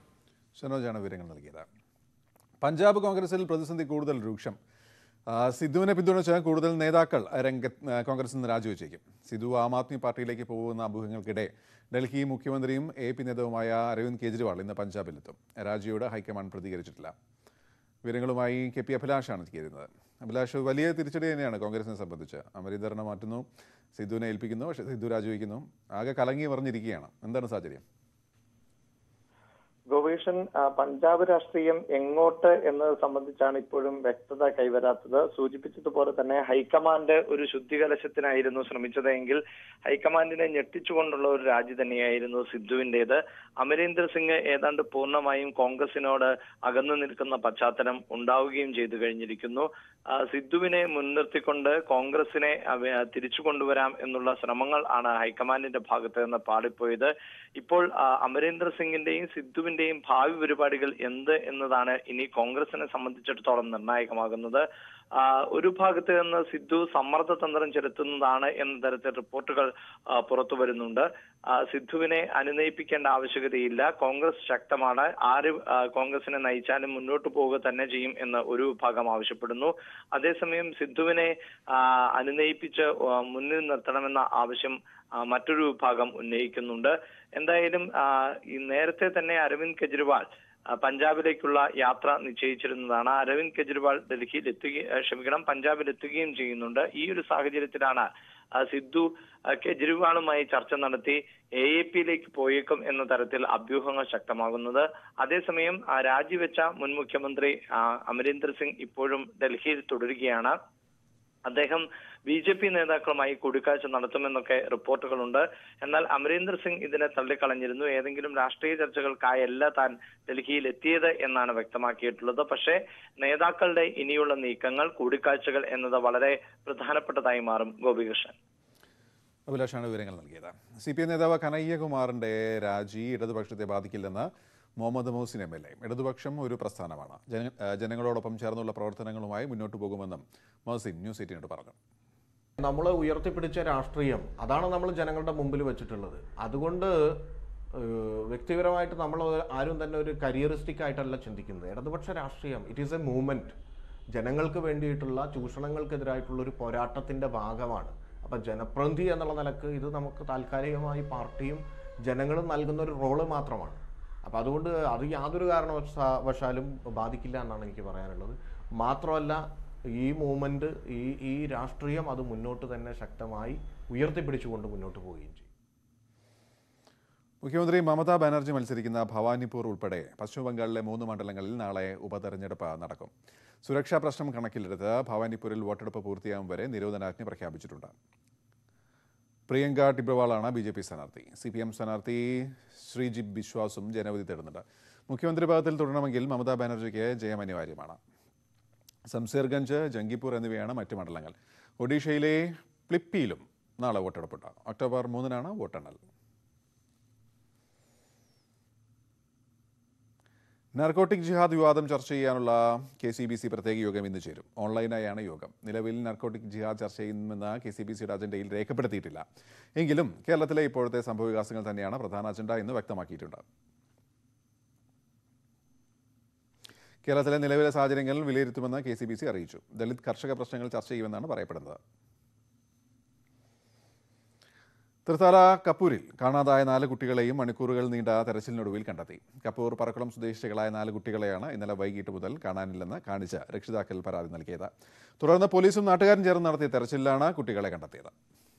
ഷനോജാണ് വിവരങ്ങൾ നൽകിയത് പഞ്ചാബ് കോൺഗ്രസിൽ പ്രതിസന്ധി കൂടുതൽ രൂക്ഷം ആ, സിദ്ധുവിനെ പിന്തുണച്ച് കൂടുതൽ നേതാക്കൾ രംഗത്ത് ആ, കോൺഗ്രസിൽ നിന്ന് രാജിവെച്ചേക്കും സിദ്ധു ആം ആദ്മി പാർട്ടിയിലേക്ക് പോകുന്ന അഭ്യൂഹങ്ങൾക്കിടെ ഡൽഹി മുഖ്യമന്ത്രിയും എ പി നേതാവുമായ അരവിന്ദ് കെജ്രിവാൾ ഇന്ന് പഞ്ചാബിലെത്തും രാജിയോട് ഹൈക്കമാൻഡ് പ്രതികരിച്ചിട്ടില്ല വിവരങ്ങളുമായി കെ പി അഭിലാഷാണ് ചേരുന്നത് അഭിലാഷ് വലിയ തിരിച്ചടി തന്നെയാണ് കോൺഗ്രസിനെ സംബന്ധിച്ച് അമരീന്ദറിനെ മാറ്റുന്നു സിദ്ധുവിനെ ഏൽപ്പിക്കുന്നു പക്ഷേ സിദ്ധു രാജിവെക്കുന്നു ആകെ കലങ്ങി പറഞ്ഞിരിക്കുകയാണ് എന്താണ് സാഹചര്യം ഗോപേഷൻ ആ, പഞ്ചാബ് രാഷ്ട്രീയം എങ്ങോട്ട് എന്നത് സംബന്ധിച്ചാണ് ഇപ്പോഴും വ്യക്തത കൈവരാത്തത് സൂചിപ്പിച്ചതുപോലെ തന്നെ ഹൈക്കമാൻഡ് ഒരു ശുദ്ധികലശത്തിനായിരുന്നു ശ്രമിച്ചതെങ്കിൽ ഹൈക്കമാൻഡിനെ ഞെട്ടിച്ചുകൊണ്ടുള്ള ഒരു രാജി തന്നെയായിരുന്നു സിദ്ധുവിന്റേത് അമരീന്ദർ സിംഗ് ഏതാണ്ട് പൂർണ്ണമായും കോൺഗ്രസിനോട് അകന്നു നിൽക്കുന്ന പശ്ചാത്തലം ഉണ്ടാവുകയും ചെയ്തു കഴിഞ്ഞിരിക്കുന്നു ആ, സിദ്ധുവിനെ മുൻനിർത്തിക്കൊണ്ട് കോൺഗ്രസിനെ അവ- തിരിച്ചു കൊണ്ടുവരാം എന്നുള്ള ശ്രമങ്ങൾ ആണ് ഹൈക്കമാൻഡിന്റെ ഭാഗത്ത് നിന്ന് പാളിപ്പോയത് ഇപ്പോൾ ആ, അമരീന്ദർ സിംഗിന്റെയും സിദ്ധുവിന്റെയും ഭാവി പരിപാടികൾ എന്ത് എന്നതാണ് ഇനി കോൺഗ്രസിനെ സംബന്ധിച്ചിടത്തോളം നിർണായകമാകുന്നത് ആ, ഒരു ഭാഗത്ത് നിന്ന് സിദ്ധു സമ്മർദ്ദ തന്ത്രം ചെലുത്തുന്നതാണ് എന്ന തരത്തിൽ റിപ്പോർട്ടുകൾ ആ, പുറത്തു വരുന്നുണ്ട് ആ, സിദ്ധുവിനെ അനുനയിപ്പിക്കേണ്ട ആവശ്യകതയില്ല കോൺഗ്രസ് ശക്തമാണ് ആര് ആ, കോൺഗ്രസിനെ നയിച്ചാലും മുന്നോട്ട് പോവുക തന്നെ ചെയ്യും എന്ന് ഒരു വിഭാഗം ആവശ്യപ്പെടുന്നു അതേസമയം സിദ്ധുവിനെ ആ, അനുനയിപ്പിച്ച് ആ, മുന്നിൽ നിർത്തണമെന്ന ആവശ്യം ആ, മറ്റൊരു വിഭാഗം ഉന്നയിക്കുന്നുണ്ട് എന്തായാലും ആ, ഈ നേരത്തെ തന്നെ അരവിന്ദ് കെജ്രിവാൾ ആ, പഞ്ചാബിലേക്കുള്ള യാത്ര നിശ്ചയിച്ചിരുന്നതാണ് അരവിന്ദ് കെജ്രിവാൾ ഡൽഹിയിൽ എത്തുകയും ആ, ക്ഷമിക്കണം പഞ്ചാബിൽ എത്തുകയും ചെയ്യുന്നുണ്ട് ഈ ഒരു സാഹചര്യത്തിലാണ് ആ, സിദ്ധു ആ, കെജ്രിവാളുമായി ചർച്ച നടത്തി എ എ പിയിലേക്ക് പോയേക്കും എന്ന തരത്തിൽ അഭ്യൂഹങ്ങൾ ശക്തമാകുന്നത് അതേസമയം ആ, രാജിവെച്ച മുൻ മുഖ്യമന്ത്രി ആ, അമരീന്ദർ സിംഗ് ഇപ്പോഴും ഡൽഹിയിൽ തുടരുകയാണ് അദ്ദേഹം ബി ജെ പി നേതാക്കളുമായി കൂടിക്കാഴ്ച നടത്തുമെന്നൊക്കെ റിപ്പോർട്ടുകളുണ്ട് എന്നാൽ അമരീന്ദർ സിംഗ് ഇതിനെ തള്ളിക്കളഞ്ഞിരുന്നു ഏതെങ്കിലും രാഷ്ട്രീയ ചർച്ചകൾക്കായല്ല താൻ ഡൽഹിയിൽ എത്തിയത് എന്നാണ് വ്യക്തമാക്കിയിട്ടുള്ളത് പക്ഷേ നേതാക്കളുടെ ഇനിയുള്ള നീക്കങ്ങൾ കൂടിക്കാഴ്ചകൾ എന്നത് വളരെ പ്രധാനപ്പെട്ടതായി മാറും ഗോപികൃഷ്ണൻ അഭിലാഷാണ് വിവരങ്ങൾ നൽകിയത് സി പി എം നേതാവ് കനയ്യകുമാറിന്റെ രാജി ഇടതുപക്ഷത്തെ ബാധിക്കില്ലെന്ന് Muhammad Mohsin M L A ഇടതുപക്ഷം ഒരു പ്രസ്ഥാനമാണ് ജന ആ, ജനങ്ങളോടൊപ്പം ചേർന്നുള്ള പ്രവർത്തനങ്ങളുമായി മുന്നോട്ട് പോകുമെന്നും മൗസിൻ ന്യൂസ് എയ്റ്റീനോട് പറഞ്ഞു നമ്മൾ ഉയർത്തിപ്പിടിച്ച രാഷ്ട്രീയം അതാണ് നമ്മൾ ജനങ്ങളുടെ മുമ്പിൽ വെച്ചിട്ടുള്ളത് അതുകൊണ്ട് ഏഹ്, വ്യക്തിപരമായിട്ട് നമ്മൾ ആരും തന്നെ ഒരു കരിയറിസ്റ്റിക് ആയിട്ടല്ല ചിന്തിക്കുന്നത് ഇടതുപക്ഷ രാഷ്ട്രീയം ഇറ്റ് ഈസ് എ മൂവ്മെൻറ്റ് ജനങ്ങൾക്ക് വേണ്ടിയിട്ടുള്ള ചൂഷണങ്ങൾക്കെതിരായിട്ടുള്ള ഒരു പോരാട്ടത്തിൻ്റെ ഭാഗമാണ് അപ്പം ജനപ്രതിനിധി എന്നുള്ള നിലക്ക് ഇത് നമുക്ക് താൽക്കാലികമായി പാർട്ടിയും ജനങ്ങളും നൽകുന്ന ഒരു റോള് മാത്രമാണ് അപ്പം അതുകൊണ്ട് അത് യാതൊരു കാരണവശാലും ബാധിക്കില്ല എന്നാണ് എനിക്ക് പറയാനുള്ളത് മാത്രമല്ല ഈ മൂവ്മെന്റ് ഈ ഈ രാഷ്ട്രീയം അത് മുന്നോട്ട് തന്നെ ശക്തമായി ഉയർത്തിപ്പിടിച്ചുകൊണ്ട് മുന്നോട്ട് പോവുകയും ചെയ്യും മുഖ്യമന്ത്രി മമതാ ബാനർജി മത്സരിക്കുന്ന ഭവാനിപൂർ ഉൾപ്പെടെ പശ്ചിമബംഗാളിലെ മൂന്ന് മണ്ഡലങ്ങളിൽ നാളെ ഉപതെരഞ്ഞെടുപ്പ് നടക്കും സുരക്ഷാ പ്രശ്നം കണക്കിലെടുത്ത് ഭവാനിപൂരിൽ വോട്ടെടുപ്പ് പൂർത്തിയാകും വരെ നിരോധനാജ്ഞ പ്രഖ്യാപിച്ചിട്ടുണ്ട് പ്രിയങ്ക ടിബ്രവാളാണ് ബി ജെ പി സ്ഥാനാർത്ഥി സി പി എം സ്ഥാനാർത്ഥി ശ്രീജിബ് ബിശ്വാസും ജനവിധി തേടുന്നുണ്ട് മുഖ്യമന്ത്രി പദത്തിൽ തുടരണമെങ്കിൽ മമതാ ബാനർജിക്ക് ജയം അനിവാര്യമാണ് സംസേർഗഞ്ച് ജംഗിപ്പൂർ എന്നിവയാണ് മറ്റ് മണ്ഡലങ്ങൾ ഒഡീഷയിലെ പ്ലിപ്പിയിലും നാളെ വോട്ടെടുപ്പുണ്ട് ഒക്ടോബർ മൂന്നിനാണ് വോട്ടെണ്ണൽ നാർക്കോട്ടിക് ജിഹാദ് വിവാദം ചർച്ച ചെയ്യാനുള്ള കെ സി ബി സി പ്രത്യേക യോഗം ഇന്ന് ചേരും ഓൺലൈനായാണ് യോഗം നിലവിൽ നാർക്കോട്ടിക് ജിഹാദ് ചർച്ച ചെയ്യുമെന്ന് കെ സി ബി സിയുടെ അജണ്ടയിൽ രേഖപ്പെടുത്തിയിട്ടില്ല എങ്കിലും കേരളത്തിലെ ഇപ്പോഴത്തെ സംഭവവികാസങ്ങൾ തന്നെയാണ് പ്രധാന അജണ്ട എന്ന് വ്യക്തമാക്കിയിട്ടുണ്ട് കേരളത്തിലെ നിലവിലെ സാഹചര്യങ്ങൾ വിലയിരുത്തുമെന്ന് കെ സി ബി സി അറിയിച്ചു ദളിത് കർഷക പ്രശ്നങ്ങൾ ചർച്ച ചെയ്യുമെന്നാണ് പറയപ്പെടുന്നത് തൃത്താല കപ്പൂരിൽ കാണാതായ നാല് കുട്ടികളെയും മണിക്കൂറുകൾ നീണ്ട തെരച്ചിലിനൊടുവിൽ കണ്ടെത്തി കപ്പൂർ പറക്കുളം സ്വദേശികളായ നാല് കുട്ടികളെയാണ് ഇന്നലെ വൈകിട്ട് മുതൽ കാണാനില്ലെന്ന് കാണിച്ച് രക്ഷിതാക്കൾ പരാതി നൽകിയത് തുടർന്ന് പോലീസും നാട്ടുകാരും ചേർന്ന് നടത്തിയ തെരച്ചിലിലാണ് കുട്ടികളെ കണ്ടെത്തിയത്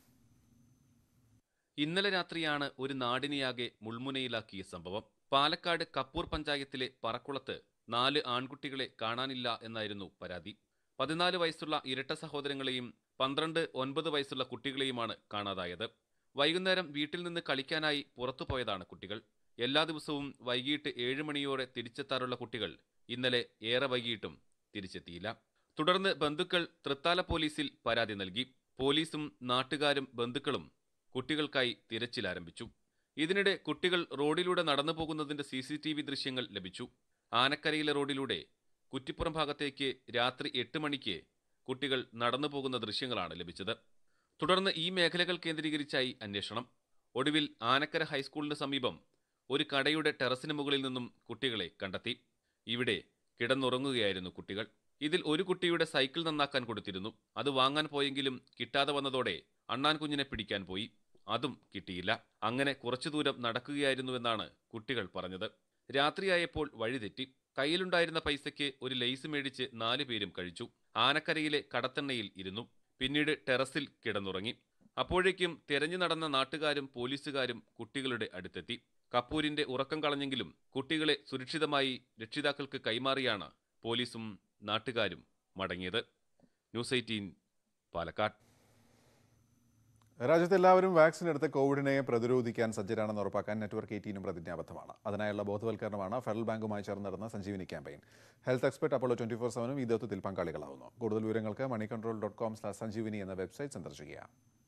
ഇന്നലെ രാത്രിയാണ് ഒരു നാടിനെയാകെ മുൾമുനയിലാക്കിയ സംഭവം പാലക്കാട് കപ്പൂർ പഞ്ചായത്തിലെ പറക്കുളത്ത് നാല് ആൺകുട്ടികളെ കാണാനില്ല എന്നായിരുന്നു പരാതി പതിനാല് വയസ്സുള്ള ഇരട്ട സഹോദരങ്ങളെയും പന്ത്രണ്ട് ഒൻപത് വയസ്സുള്ള കുട്ടികളെയുമാണ് കാണാതായത് വൈകുന്നേരം വീട്ടിൽ നിന്ന് കളിക്കാനായി പുറത്തു പോയതാണ് കുട്ടികൾ എല്ലാ ദിവസവും വൈകിട്ട് ഏഴ് മണിയോടെ തിരിച്ചെത്താറുള്ള കുട്ടികൾ ഇന്നലെ ഏറെ വൈകിട്ടും തിരിച്ചെത്തിയില്ല തുടർന്ന് ബന്ധുക്കൾ തൃത്താല പോലീസിൽ പരാതി നൽകി പോലീസും നാട്ടുകാരും ബന്ധുക്കളും കുട്ടികൾക്കായി തിരച്ചിൽ ആരംഭിച്ചു ഇതിനിടെ കുട്ടികൾ റോഡിലൂടെ നടന്നു പോകുന്നതിന്റെ സി സി ടി വി ദൃശ്യങ്ങൾ ലഭിച്ചു ആനക്കരയിലെ റോഡിലൂടെ കുറ്റിപ്പുറം ഭാഗത്തേക്ക് രാത്രി എട്ട് മണിക്ക് കുട്ടികൾ നടന്നു പോകുന്ന ദൃശ്യങ്ങളാണ് ലഭിച്ചത് തുടർന്ന് ഈ മേഖലകൾ കേന്ദ്രീകരിച്ചായി അന്വേഷണം ഒടുവിൽ ആനക്കര ഹൈസ്കൂളിന് സമീപം ഒരു കടയുടെ ടെറസിന് മുകളിൽ നിന്നും കുട്ടികളെ കണ്ടെത്തി ഇവിടെ കിടന്നുറങ്ങുകയായിരുന്നു കുട്ടികൾ ഇതിൽ ഒരു കുട്ടിയുടെ സൈക്കിൾ നന്നാക്കാൻ കൊടുത്തിരുന്നു അത് വാങ്ങാൻ പോയെങ്കിലും കിട്ടാതെ വന്നതോടെ അണ്ണാൻ കുഞ്ഞിനെ പിടിക്കാൻ പോയി അതും കിട്ടിയില്ല അങ്ങനെ കുറച്ചു ദൂരം നടക്കുകയായിരുന്നുവെന്നാണ് കുട്ടികൾ പറഞ്ഞത് രാത്രിയായപ്പോൾ വഴിതെറ്റി കയ്യിലുണ്ടായിരുന്ന പൈസയ്ക്ക് ഒരു ലെയ്സ് മേടിച്ച് നാലു പേരും കഴിച്ചു ആനക്കരയിലെ കടത്തെണ്ണയിൽ ഇരുന്നു പിന്നീട് ടെറസിൽ കിടന്നുറങ്ങി അപ്പോഴേക്കും തെരഞ്ഞു നടന്ന നാട്ടുകാരും പോലീസുകാരും കുട്ടികളുടെ അടുത്തെത്തി കപ്പൂരിന്റെ ഉറക്കം കളഞ്ഞെങ്കിലും കുട്ടികളെ സുരക്ഷിതമായി രക്ഷിതാക്കൾക്ക് കൈമാറിയാണ് പോലീസും നാട്ടുകാരും മടങ്ങിയത് ന്യൂസ് എയ്റ്റീൻ പാലക്കാട് രാജ്യത്ത് എല്ലാവരും വാക്സിൻ എടുത്ത് കോവിഡിനെ പ്രതിരോധിക്കാൻ സജ്ജരാണെന്ന് ഉറപ്പാക്കാൻ നെറ്റ്വർക്ക് എയ്റ്റീനും പ്രതിജ്ഞാബദ്ധമാണ് അതിനായുള്ള ബോധവൽക്കരണമാണ് ഫെഡറൽ ബാങ്കുമായി ചേർന്ന് നടന്ന Sanjeevini campaign health expert Apollo twenty four സെവനും ഈ ദൗത്യത്തിൽ പങ്കാളികളാവുന്നു കൂടുതൽ വിവരങ്ങൾക്ക് Moneycontrol dot com slash Sanjeevini എന്ന വെബ്സൈറ്റ് സന്ദർശിക്കുക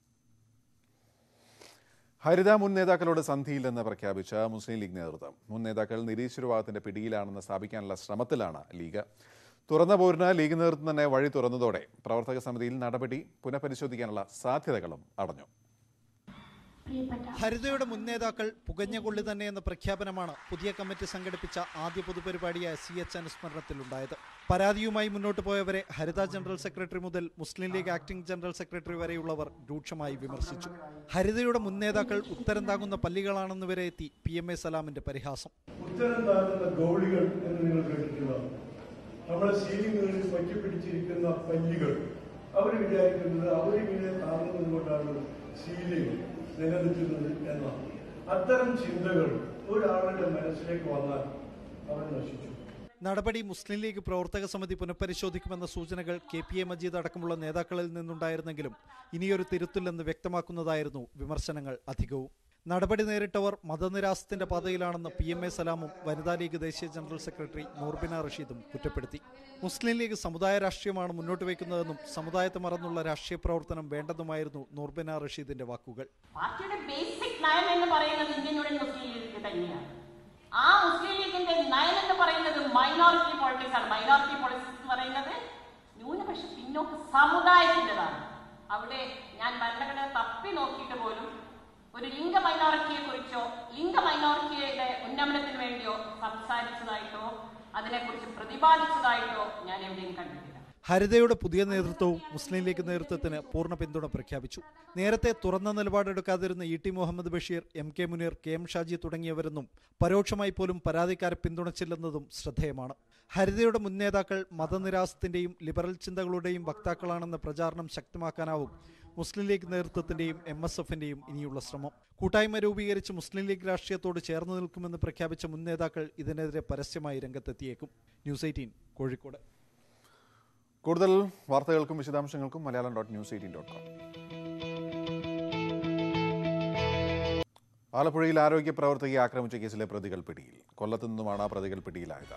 ഹരിത മുൻ നേതാക്കളോട് സന്ധിയില്ലെന്ന് പ്രഖ്യാപിച്ച മുസ്ലിം ലീഗ് നേതൃത്വം മുൻ നേതാക്കൾ നിരീശ്വരവാദത്തിന്റെ പിടിയിലാണെന്ന് സ്ഥാപിക്കാനുള്ള ശ്രമത്തിലാണ് ലീഗ് തുറന്ന പോരിന് ലീഗ് നേതൃത്വം തന്നെ വഴി തുറന്നതോടെ പ്രവർത്തക സമിതിയിൽ നടപടി പുനഃപരിശോധിക്കാനുള്ള സാധ്യതകളും അടഞ്ഞു ഹരിതയുടെ മുൻ നേതാക്കൾ പുകഞ്ഞ കൊള്ളി തന്നെ എന്ന പ്രഖ്യാപനമാണ് പുതിയ കമ്മിറ്റി സംഘടിപ്പിച്ച ആദ്യ പൊതുപരിപാടിയായ സി എച്ച് അനുസ്മരണത്തിലുണ്ടായത് പരാതിയുമായി മുന്നോട്ട് പോയവരെ ഹരിത ജനറൽ സെക്രട്ടറി മുതൽ Muslim League acting general secretary വരെയുള്ളവർ രൂക്ഷമായി വിമർശിച്ചു ഹരിതയുടെ മുൻ നേതാക്കൾ ഉത്തരം താങ്ങുന്ന പല്ലികളാണെന്ന് വരെ എത്തി പി എം എ സലാമിന്റെ പരിഹാസം ഉത്തരം താഴ്ന്ന ഗോളികൾ എന്ന് നിങ്ങൾ കേട്ടിട്ടുള്ളതാണ് നമ്മളെ സീലിങ്ങുകളിൽ പറ്റിപ്പിടിച്ചിരിക്കുന്ന പല്ലികൾ അവർ വിചാരിക്കുന്നത് അവരിങ്ങനെ താങ്ങുന്നത് കൊണ്ടാണ് സീലിംഗ് നിലനിൽക്കുന്നത് എന്നാണ് അത്തരം ചിന്തകൾ ഒരാളുടെ മനസ്സിലേക്ക് വന്നാൽ അവൻ നശിച്ചു നടപടി മുസ്ലിം ലീഗ് പ്രവർത്തക സമിതി പുനഃപരിശോധിക്കുമെന്ന സൂചനകൾ കെ പി എ മജീദ് അടക്കമുള്ള നേതാക്കളിൽ നിന്നുണ്ടായിരുന്നെങ്കിലും ഇനിയൊരു തിരുത്തില്ലെന്ന് വ്യക്തമാക്കുന്നതായിരുന്നു വിമർശനങ്ങൾ അധികവും നടപടി നേരിട്ടവർ മതനിരാസത്തിന്റെ പാതയിലാണെന്ന് പി എം എ സലാമും വനിതാ ലീഗ് ദേശീയ ജനറൽ സെക്രട്ടറി നൂർബിന റഷീദും കുറ്റപ്പെടുത്തി മുസ്ലിം ലീഗ് സമുദായ രാഷ്ട്രീയമാണ് മുന്നോട്ട് വയ്ക്കുന്നതെന്നും സമുദായത്തെ മറന്നുള്ള രാഷ്ട്രീയ പ്രവർത്തനം വേണ്ടെന്നുമായിരുന്നു നൂർബിന റഷീദിന്റെ വാക്കുകൾ പാർട്ടിയുടെ ബേസിക് നയം എന്ന് പറയുന്നത് ഇന്ത്യൻ യൂണിയൻ മുസ്ലിം ലീഗ് തന്നെയാണ് ആ മുസ്ലിം ലീഗിന്റെ നയം എന്ന് പറയുന്നത് മൈനോറിറ്റി പോളിറ്റിക്സ് ആണ് മൈനോറിറ്റി പോളിറ്റിക്സ് എന്ന് പറയുന്നത് ന്യൂനപക്ഷ പിന്നോക്ക സമുദായത്തിൻ്റെതാണ് അവിടെ ഞാൻ ഭരണഘടന തപ്പി നോക്കിയിട്ട് പോലും ഒരു ലിംഗ മൈനോറിറ്റിയെ കുറിച്ചോ ലിംഗ മൈനോറിറ്റിയുടെ ഉന്നമനത്തിന് വേണ്ടിയോ സംസാരിച്ചതായിട്ടോ അതിനെക്കുറിച്ച് പ്രതിപാദിച്ചതായിട്ടോ ഞാൻ എവിടെയും കണ്ടിട്ടില്ല ഹരിതയുടെ പുതിയ നേതൃത്വവും മുസ്ലിം ലീഗ് നേതൃത്വത്തിന് പൂർണ്ണ പിന്തുണ പ്രഖ്യാപിച്ചു നേരത്തെ തുറന്ന നിലപാടെടുക്കാതിരുന്ന E T Muhammad Basheer M K Muneer K M Shaji തുടങ്ങിയവരൊന്നും പരോക്ഷമായി പോലും പരാതിക്കാരെ പിന്തുണച്ചില്ലെന്നതും ശ്രദ്ധേയമാണ് ഹരിതയുടെ മുൻ നേതാക്കൾ മതനിരാസത്തിന്റെയും ലിബറൽ ചിന്തകളുടെയും വക്താക്കളാണെന്ന പ്രചാരണം ശക്തമാക്കാനാവും മുസ്ലിം ലീഗ് നേതൃത്വത്തിന്റെയും എം എസ് എഫിന്റെയും ഇനിയുള്ള ശ്രമം കൂട്ടായ്മ രൂപീകരിച്ച് മുസ്ലിം ലീഗ് രാഷ്ട്രീയത്തോട് ചേർന്ന് നിൽക്കുമെന്ന് പ്രഖ്യാപിച്ച മുൻ നേതാക്കൾ ഇതിനെതിരെ പരസ്യമായി രംഗത്തെത്തിയേക്കും ന്യൂസ് എയ്റ്റീൻ കോഴിക്കോട് കൂടുതൽ വാർത്തകൾക്കും വിശദാംശങ്ങൾക്കും Malayalam dot news eighteen dot com ആലപ്പുഴയിൽ ആരോഗ്യ പ്രവർത്തകയെ ആക്രമിച്ച കേസിലെ പ്രതികൾ പിടിയിൽ കൊല്ലത്തു നിന്നുമാണ് പ്രതികൾ പിടിയിലായത്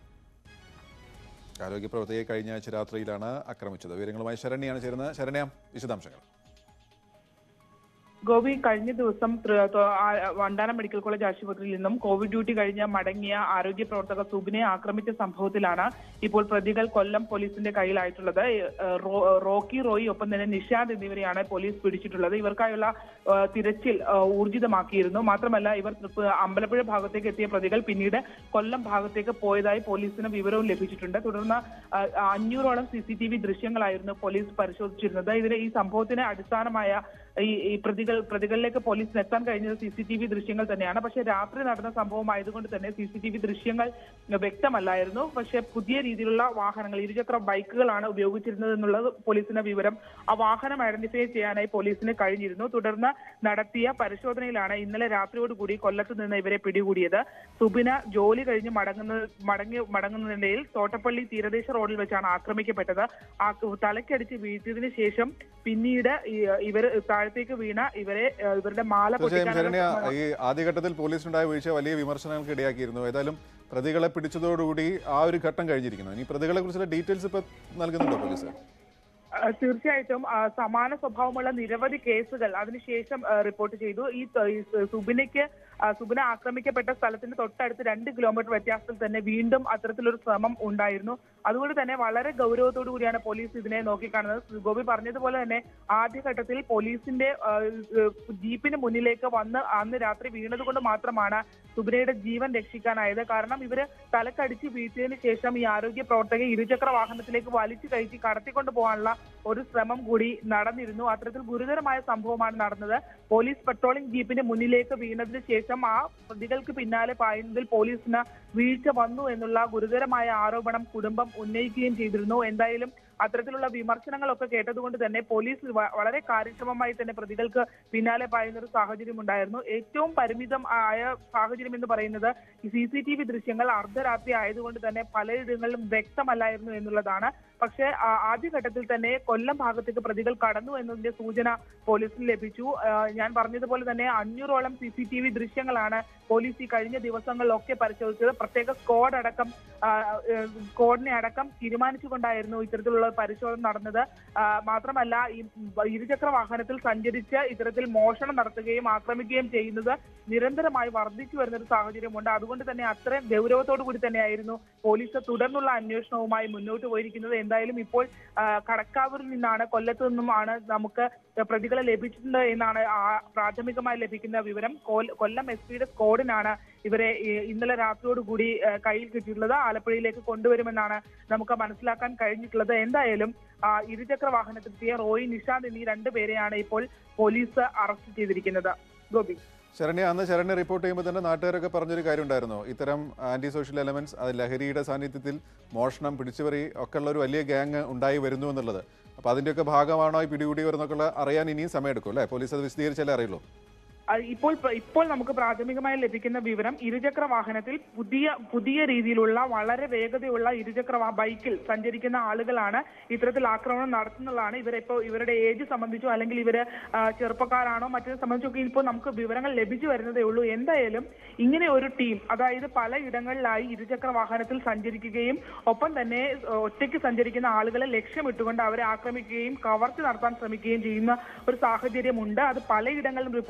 ആരോഗ്യ പ്രവർത്തകയെ കഴിഞ്ഞ ആഴ്ച രാത്രിയിലാണ് ആക്രമിച്ചത് വിവരങ്ങളുമായി ശരണ്യാണ് ചേരുന്നത് ശരണ്യ വിശദാംശങ്ങൾ ഗോപി കഴിഞ്ഞ ദിവസം തൃ- ത- ആ- വണ്ടാനം മെഡിക്കൽ കോളേജ് ആശുപത്രിയിൽ നിന്നും കോവിഡ് ഡ്യൂട്ടി കഴിഞ്ഞ് മടങ്ങിയ ആരോഗ്യ പ്രവർത്തക സുബിനെ ആക്രമിച്ച സംഭവത്തിലാണ് ഇപ്പോൾ പ്രതികൾ കൊല്ലം പോലീസിന്റെ കയ്യിലായിട്ടുള്ളത് ഏഹ് റോ- റോക്കി റോയി ഒപ്പം തന്നെ നിഷാദ് എന്നിവരെയാണ് പോലീസ് പിടിച്ചിട്ടുള്ളത് ഇവർക്കായുള്ള ഏഹ് തിരച്ചിൽ ഏഹ് ഊർജിതമാക്കിയിരുന്നു മാത്രമല്ല ഇവർ തൃപ്പ- അമ്പലപ്പുഴ ഭാഗത്തേക്ക് എത്തിയ പ്രതികൾ പിന്നീട് കൊല്ലം ഭാഗത്തേക്ക് പോയതായി പോലീസിന് വിവരവും ലഭിച്ചിട്ടുണ്ട് തുടർന്ന് ഏഹ് അഞ്ഞൂറോളം സി സി ടി വി ദൃശ്യങ്ങളായിരുന്നു പോലീസ് പരിശോധിച്ചിരുന്നത് ഇതിന് ഈ സംഭവത്തിന് അടിസ്ഥാനമായ ഈ ഈ പ്രതികൾ പ്രതികളിലേക്ക് പോലീസിന് എത്താൻ കഴിഞ്ഞത് സി സി ടി വി ദൃശ്യങ്ങൾ തന്നെയാണ് പക്ഷേ രാത്രി നടന്ന സംഭവം ആയതുകൊണ്ട് തന്നെ സി സി ടി വി ദൃശ്യങ്ങൾ വ്യക്തമല്ലായിരുന്നു പക്ഷേ പുതിയ രീതിയിലുള്ള വാഹനങ്ങൾ ഇരുചക്ര ബൈക്കുകളാണ് ഉപയോഗിച്ചിരുന്നത് എന്നുള്ളത് പോലീസിന് വിവരം ആ വാഹനം ഐഡന്റിഫൈ ചെയ്യാനായി പോലീസിന് കഴിഞ്ഞിരുന്നു തുടർന്ന് നടത്തിയ പരിശോധനയിലാണ് ഇന്നലെ രാത്രിയോടുകൂടി കൊല്ലത്ത് നിന്ന് ഇവരെ പിടികൂടിയത് സുബിന ജോലി കഴിഞ്ഞ് മടങ്ങുന്ന മടങ്ങി മടങ്ങുന്നതിനിടയിൽ തോട്ടപ്പള്ളി തീരദേശ റോഡിൽ വെച്ചാണ് ആക്രമിക്കപ്പെട്ടത് ആ തലക്കടിച്ച് വീഴ്ത്തിയതിനു ശേഷം പിന്നീട് ഈ- ഇവർ താഴത്തേക്ക് വീണ ഇവരെ ഏഹ്, ഇവരുടെ മാല തീർച്ചയായും ശരണ്യ പൊട്ടിക്കാനുള്ള ഈ ആദ്യഘട്ടത്തിൽ പോലീസിനുണ്ടായ വീഴ്ച വലിയ വിമർശനങ്ങൾക്ക് ഇടയാക്കിയിരുന്നു ഏതായാലും പ്രതികളെ പിടിച്ചതോടുകൂടി ആ ഒരു ഘട്ടം കഴിഞ്ഞിരിക്കുന്നു ഇനി പ്രതികളെ കുറിച്ചുള്ള ഡീറ്റെയിൽസ് ഇപ്പൊ നൽകുന്നുണ്ടോ പോലീസ് ആ, തീർച്ചയായിട്ടും ആ, സമാന സ്വഭാവമുള്ള നിരവധി കേസുകൾ അതിനുശേഷം ആ, റിപ്പോർട്ട് ചെയ്തു ഈ ത- ഈ സു- സുബിനയ്ക്ക് ആ, സുബിന ആക്രമിക്കപ്പെട്ട സ്ഥലത്തിന് തൊട്ടടുത്ത് രണ്ട് കിലോമീറ്റർ വ്യത്യാസത്തിൽ തന്നെ വീണ്ടും അത്തരത്തിലൊരു ശ്രമം ഉണ്ടായിരുന്നു അതുകൊണ്ട് തന്നെ വളരെ ഗൗരവത്തോടു കൂടിയാണ് പോലീസ് ഇതിനെ നോക്കിക്കാണുന്നത് ഗോപി പറഞ്ഞതുപോലെ തന്നെ ആദ്യഘട്ടത്തിൽ പോലീസിന്റെ ആ, ഏഹ്, ജീപ്പിന് മുന്നിലേക്ക് വന്ന് അന്ന് രാത്രി വീണത് കൊണ്ട് മാത്രമാണ് സുബിനയുടെ ജീവൻ രക്ഷിക്കാനായത് കാരണം ഇവര് തലക്കടിച്ച് വീഴ്ത്തിയതിനു ശേഷം ഈ ആരോഗ്യ പ്രവർത്തകയെ ഇരുചക്ര വാഹനത്തിലേക്ക് വലിച്ചു കയറ്റി കടത്തിക്കൊണ്ട് പോകാനുള്ള ഒരു ശ്രമം കൂടി നടന്നിരുന്നു അത്തരത്തിൽ ഗുരുതരമായ സംഭവമാണ് നടന്നത് പോലീസ് പെട്രോളിംഗ് ജീപ്പിന് മുന്നിലേക്ക് വീണതിന് ശേഷം ആ പ്രതികൾക്ക് പിന്നാലെ പായുന്നതിൽ പോലീസിന് വീഴ്ച വന്നു എന്നുള്ള ഗുരുതരമായ ആരോപണം കുടുംബം ഉന്നയിക്കുകയും ചെയ്തിരുന്നു എന്തായാലും അത്തരത്തിലുള്ള വിമർശനങ്ങളൊക്കെ കേട്ടതുകൊണ്ട് തന്നെ പോലീസ് വ- വളരെ കാര്യക്ഷമമായി തന്നെ പ്രതികൾക്ക് പിന്നാലെ പായുന്ന ഒരു സാഹചര്യം ഉണ്ടായിരുന്നു ഏറ്റവും പരിമിതം ആയ സാഹചര്യം എന്ന് പറയുന്നത് ഈ സി സി ടി വി ദൃശ്യങ്ങൾ അർദ്ധരാത്രി ആയതുകൊണ്ട് തന്നെ പലയിടങ്ങളിലും വ്യക്തമല്ലായിരുന്നു എന്നുള്ളതാണ് പക്ഷേ ആ, ആദ്യഘട്ടത്തിൽ തന്നെ കൊല്ലം ഭാഗത്തേക്ക് പ്രതികൾ കടന്നു എന്നതിന്റെ സൂചന പോലീസിന് ലഭിച്ചു ആ, ഞാൻ പറഞ്ഞതുപോലെ തന്നെ അഞ്ഞൂറോളം സി സി ടി വി ദൃശ്യങ്ങളാണ് പോലീസ് ഈ കഴിഞ്ഞ ദിവസങ്ങളിലൊക്കെ പരിശോധിച്ചത് പ്രത്യേക സ്ക്വാഡ് അടക്കം ആ, ഏഹ്, സ്ക്വാഡിനെ അടക്കം തീരുമാനിച്ചുകൊണ്ടായിരുന്നു ഇത്തരത്തിലുള്ള പരിശോധന നടന്നത് ആ, മാത്രമല്ല ഈ ഇരുചക്ര വാഹനത്തിൽ സഞ്ചരിച്ച് ഇത്തരത്തിൽ മോഷണം നടത്തുകയും ആക്രമിക്കുകയും ചെയ്യുന്നത് നിരന്തരമായി വർദ്ധിച്ചു വരുന്ന ഒരു സാഹചര്യമുണ്ട് അതുകൊണ്ട് തന്നെ അത്രയും ഗൗരവത്തോടു കൂടി തന്നെയായിരുന്നു പോലീസ് തുടർന്നുള്ള അന്വേഷണവുമായി മുന്നോട്ട് പോയിരിക്കുന്നത് എന്തായാലും ഇപ്പോൾ ആ, കടക്കാവൂരിൽ നിന്നാണ് കൊല്ലത്ത് നിന്നുമാണ് നമുക്ക് പ്രതികളെ ലഭിച്ചിട്ടുണ്ട് എന്നാണ് ആ പ്രാഥമികമായി ലഭിക്കുന്ന വിവരം കോൽ- കൊല്ലം എസ് പിയുടെ സ്ക്വാഡിനാണ് ഇവരെ ഈ ഇന്നലെ രാത്രിയോടുകൂടി ആ, കയ്യിൽ കിട്ടിയിട്ടുള്ളത് ആലപ്പുഴയിലേക്ക് കൊണ്ടുവരുമെന്നാണ് നമുക്ക് മനസ്സിലാക്കാൻ കഴിഞ്ഞിട്ടുള്ളത് എന്തായാലും ആ, ഇരുചക്ര വാഹനത്തിലെത്തിയ റോയി നിഷാദ് എന്നീ രണ്ടുപേരെയാണ് ഇപ്പോൾ പോലീസ് അറസ്റ്റ് ചെയ്തിരിക്കുന്നത് ഗോപി ശരണ്യ അന്ന് ശരണ്യ റിപ്പോർട്ട് ചെയ്യുമ്പോൾ തന്നെ നാട്ടുകാരൊക്കെ പറഞ്ഞൊരു കാര്യം ഉണ്ടായിരുന്നു ഇത്തരം ആന്റി സോഷ്യൽ എലമെന്റ്സ് അത് ലഹരിയുടെ സാന്നിധ്യത്തിൽ മോഷണം പിടിച്ചുപറി ഒക്കെ ഉള്ള ഒരു വലിയ ഗ്യാങ് ഉണ്ടായി വരുന്നു എന്നുള്ളത് അപ്പോൾ അതിൻ്റെയൊക്കെ ഭാഗമാണോ ഈ പിടികൂടി വരുന്നൊക്കെ അറിയാൻ ഇനിയും സമയമെടുക്കും അല്ലേ പോലീസ് അത് വിശദീകരിച്ചാലേ അറിയുള്ളൂ ആ, ഇപ്പോൾ ഇപ്പോൾ നമുക്ക് പ്രാഥമികമായി ലഭിക്കുന്ന വിവരം ഇരുചക്ര വാഹനത്തിൽ പുതിയ പുതിയ രീതിയിലുള്ള വളരെ വേഗതയുള്ള ഇരുചക്ര വാ- ബൈക്കിൽ സഞ്ചരിക്കുന്ന ആളുകളാണ് ഇത്തരത്തിൽ ആക്രമണം നടത്തുന്നതാണ് ഇവരിപ്പോൾ ഇവരുടെ ഏജ് സംബന്ധിച്ചോ അല്ലെങ്കിൽ ഇവര് ആ, ചെറുപ്പക്കാരാണോ മറ്റൊരു സംബന്ധിച്ചൊക്കെ ഇപ്പോൾ നമുക്ക് വിവരങ്ങൾ ലഭിച്ചു വരുന്നതേ ഉള്ളൂ എന്തായാലും ഇങ്ങനെ ഒരു ടീം അതായത് പല ഇടങ്ങളിലായി ഇരുചക്ര വാഹനത്തിൽ സഞ്ചരിക്കുകയും ഒപ്പം തന്നെ ഏഹ്, ഒറ്റയ്ക്ക് സഞ്ചരിക്കുന്ന ആളുകളെ ലക്ഷ്യമിട്ടുകൊണ്ട് അവരെ ആക്രമിക്കുകയും കവർച്ച നടത്താൻ ശ്രമിക്കുകയും ചെയ്യുന്ന ഒരു സാഹചര്യമുണ്ട് അത് പലയിടങ്ങളിലും റിപ്പോർട്ട് ചെയ്തു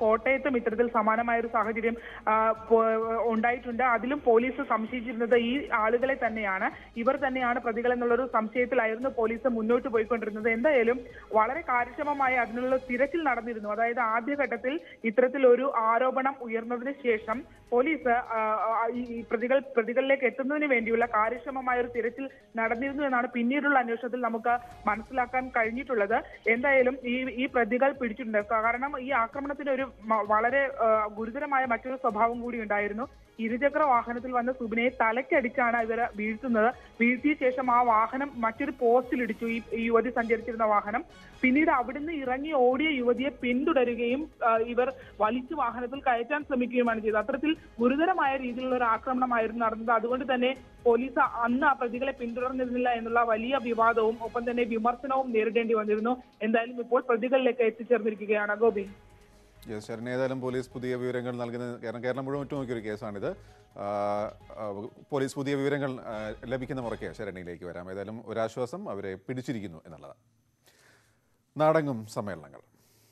കോട്ടയത്തും ഇത്തരത്തിൽ സമാനമായ ഒരു സാഹചര്യം ആ, പോ- ഉണ്ടായിട്ടുണ്ട് അതിലും പോലീസ് സംശയിച്ചിരുന്നത് ഈ ആളുകളെ തന്നെയാണ് ഇവർ തന്നെയാണ് പ്രതികൾ എന്നുള്ളൊരു സംശയത്തിലായിരുന്നു പോലീസ് മുന്നോട്ട് പോയിക്കൊണ്ടിരുന്നത് എന്തായാലും വളരെ കാര്യക്ഷമമായ അതിനുള്ള തിരച്ചിൽ നടന്നിരുന്നു അതായത് ആദ്യഘട്ടത്തിൽ ഇത്തരത്തിലൊരു ആരോപണം ഉയർന്നതിന് ശേഷം പോലീസ് ആ, ആ, ഈ ഈ പ്രതികൾ പ്രതികളിലേക്ക് എത്തുന്നതിന് വേണ്ടിയുള്ള കാര്യക്ഷമമായ ഒരു തിരച്ചിൽ നടന്നിരുന്നു എന്നാണ് പിന്നീടുള്ള അന്വേഷണത്തിൽ നമുക്ക് മനസ്സിലാക്കാൻ കഴിഞ്ഞിട്ടുള്ളത് എന്തായാലും ഈ ഈ പ്രതികൾ പിടിച്ചിട്ടുണ്ട് കാരണം ഈ ആക്രമണത്തിന് ഒരു മ- വളരെ ആ, ഗുരുതരമായ മറ്റൊരു സ്വഭാവം കൂടി ഉണ്ടായിരുന്നു ഇരുചക്ര വാഹനത്തിൽ വന്ന സുബിനെ തലക്കടിച്ചാണ് ഇവർ വീഴ്ത്തുന്നത് വീഴ്ത്തിയ ശേഷം ആ വാഹനം മറ്റൊരു പോസ്റ്റിൽ ഇടിച്ചു ഈ ഈ യുവതി സഞ്ചരിച്ചിരുന്ന വാഹനം പിന്നീട് അവിടുന്ന് ഇറങ്ങി ഓടിയ യുവതിയെ പിന്തുടരുകയും ആ, ഇവർ വലിച്ചു വാഹനത്തിൽ കയറ്റാൻ ശ്രമിക്കുകയുമാണ് ചെയ്തത് അത്തരത്തിൽ ഗുരുതരമായ രീതിയിലുള്ള ഒരു ആക്രമണമായിരുന്നു നടന്നത് അതുകൊണ്ട് തന്നെ പോലീസ് അന്ന് ആ പ്രതികളെ പിന്തുടർന്നിരുന്നില്ല എന്നുള്ള വലിയ വിവാദവും ഒപ്പം തന്നെ വിമർശനവും നേരിടേണ്ടി വന്നിരുന്നു എന്തായാലും ഇപ്പോൾ പ്രതികളിലേക്ക് എത്തിച്ചേർന്നിരിക്കുകയാണ് ഗോപി യെസ് ശരൺ ഏതായാലും പോലീസ് പുതിയ വിവരങ്ങൾ നൽകുന്നത് കാരണം കേരളം മുഴുവൻ ഉറ്റുനോക്കിയൊരു കേസാണിത് ആ, ആ, പോലീസ് പുതിയ വിവരങ്ങൾ ആ, ലഭിക്കുന്ന മുറയ്ക്ക് ശരണിയിലേക്ക് വരാം ഏതായാലും ഒരാശ്വാസം അവരെ പിടിച്ചിരിക്കുന്നു എന്നുള്ളതാണ് നാടങ്ങും സമ്മേളനങ്ങൾ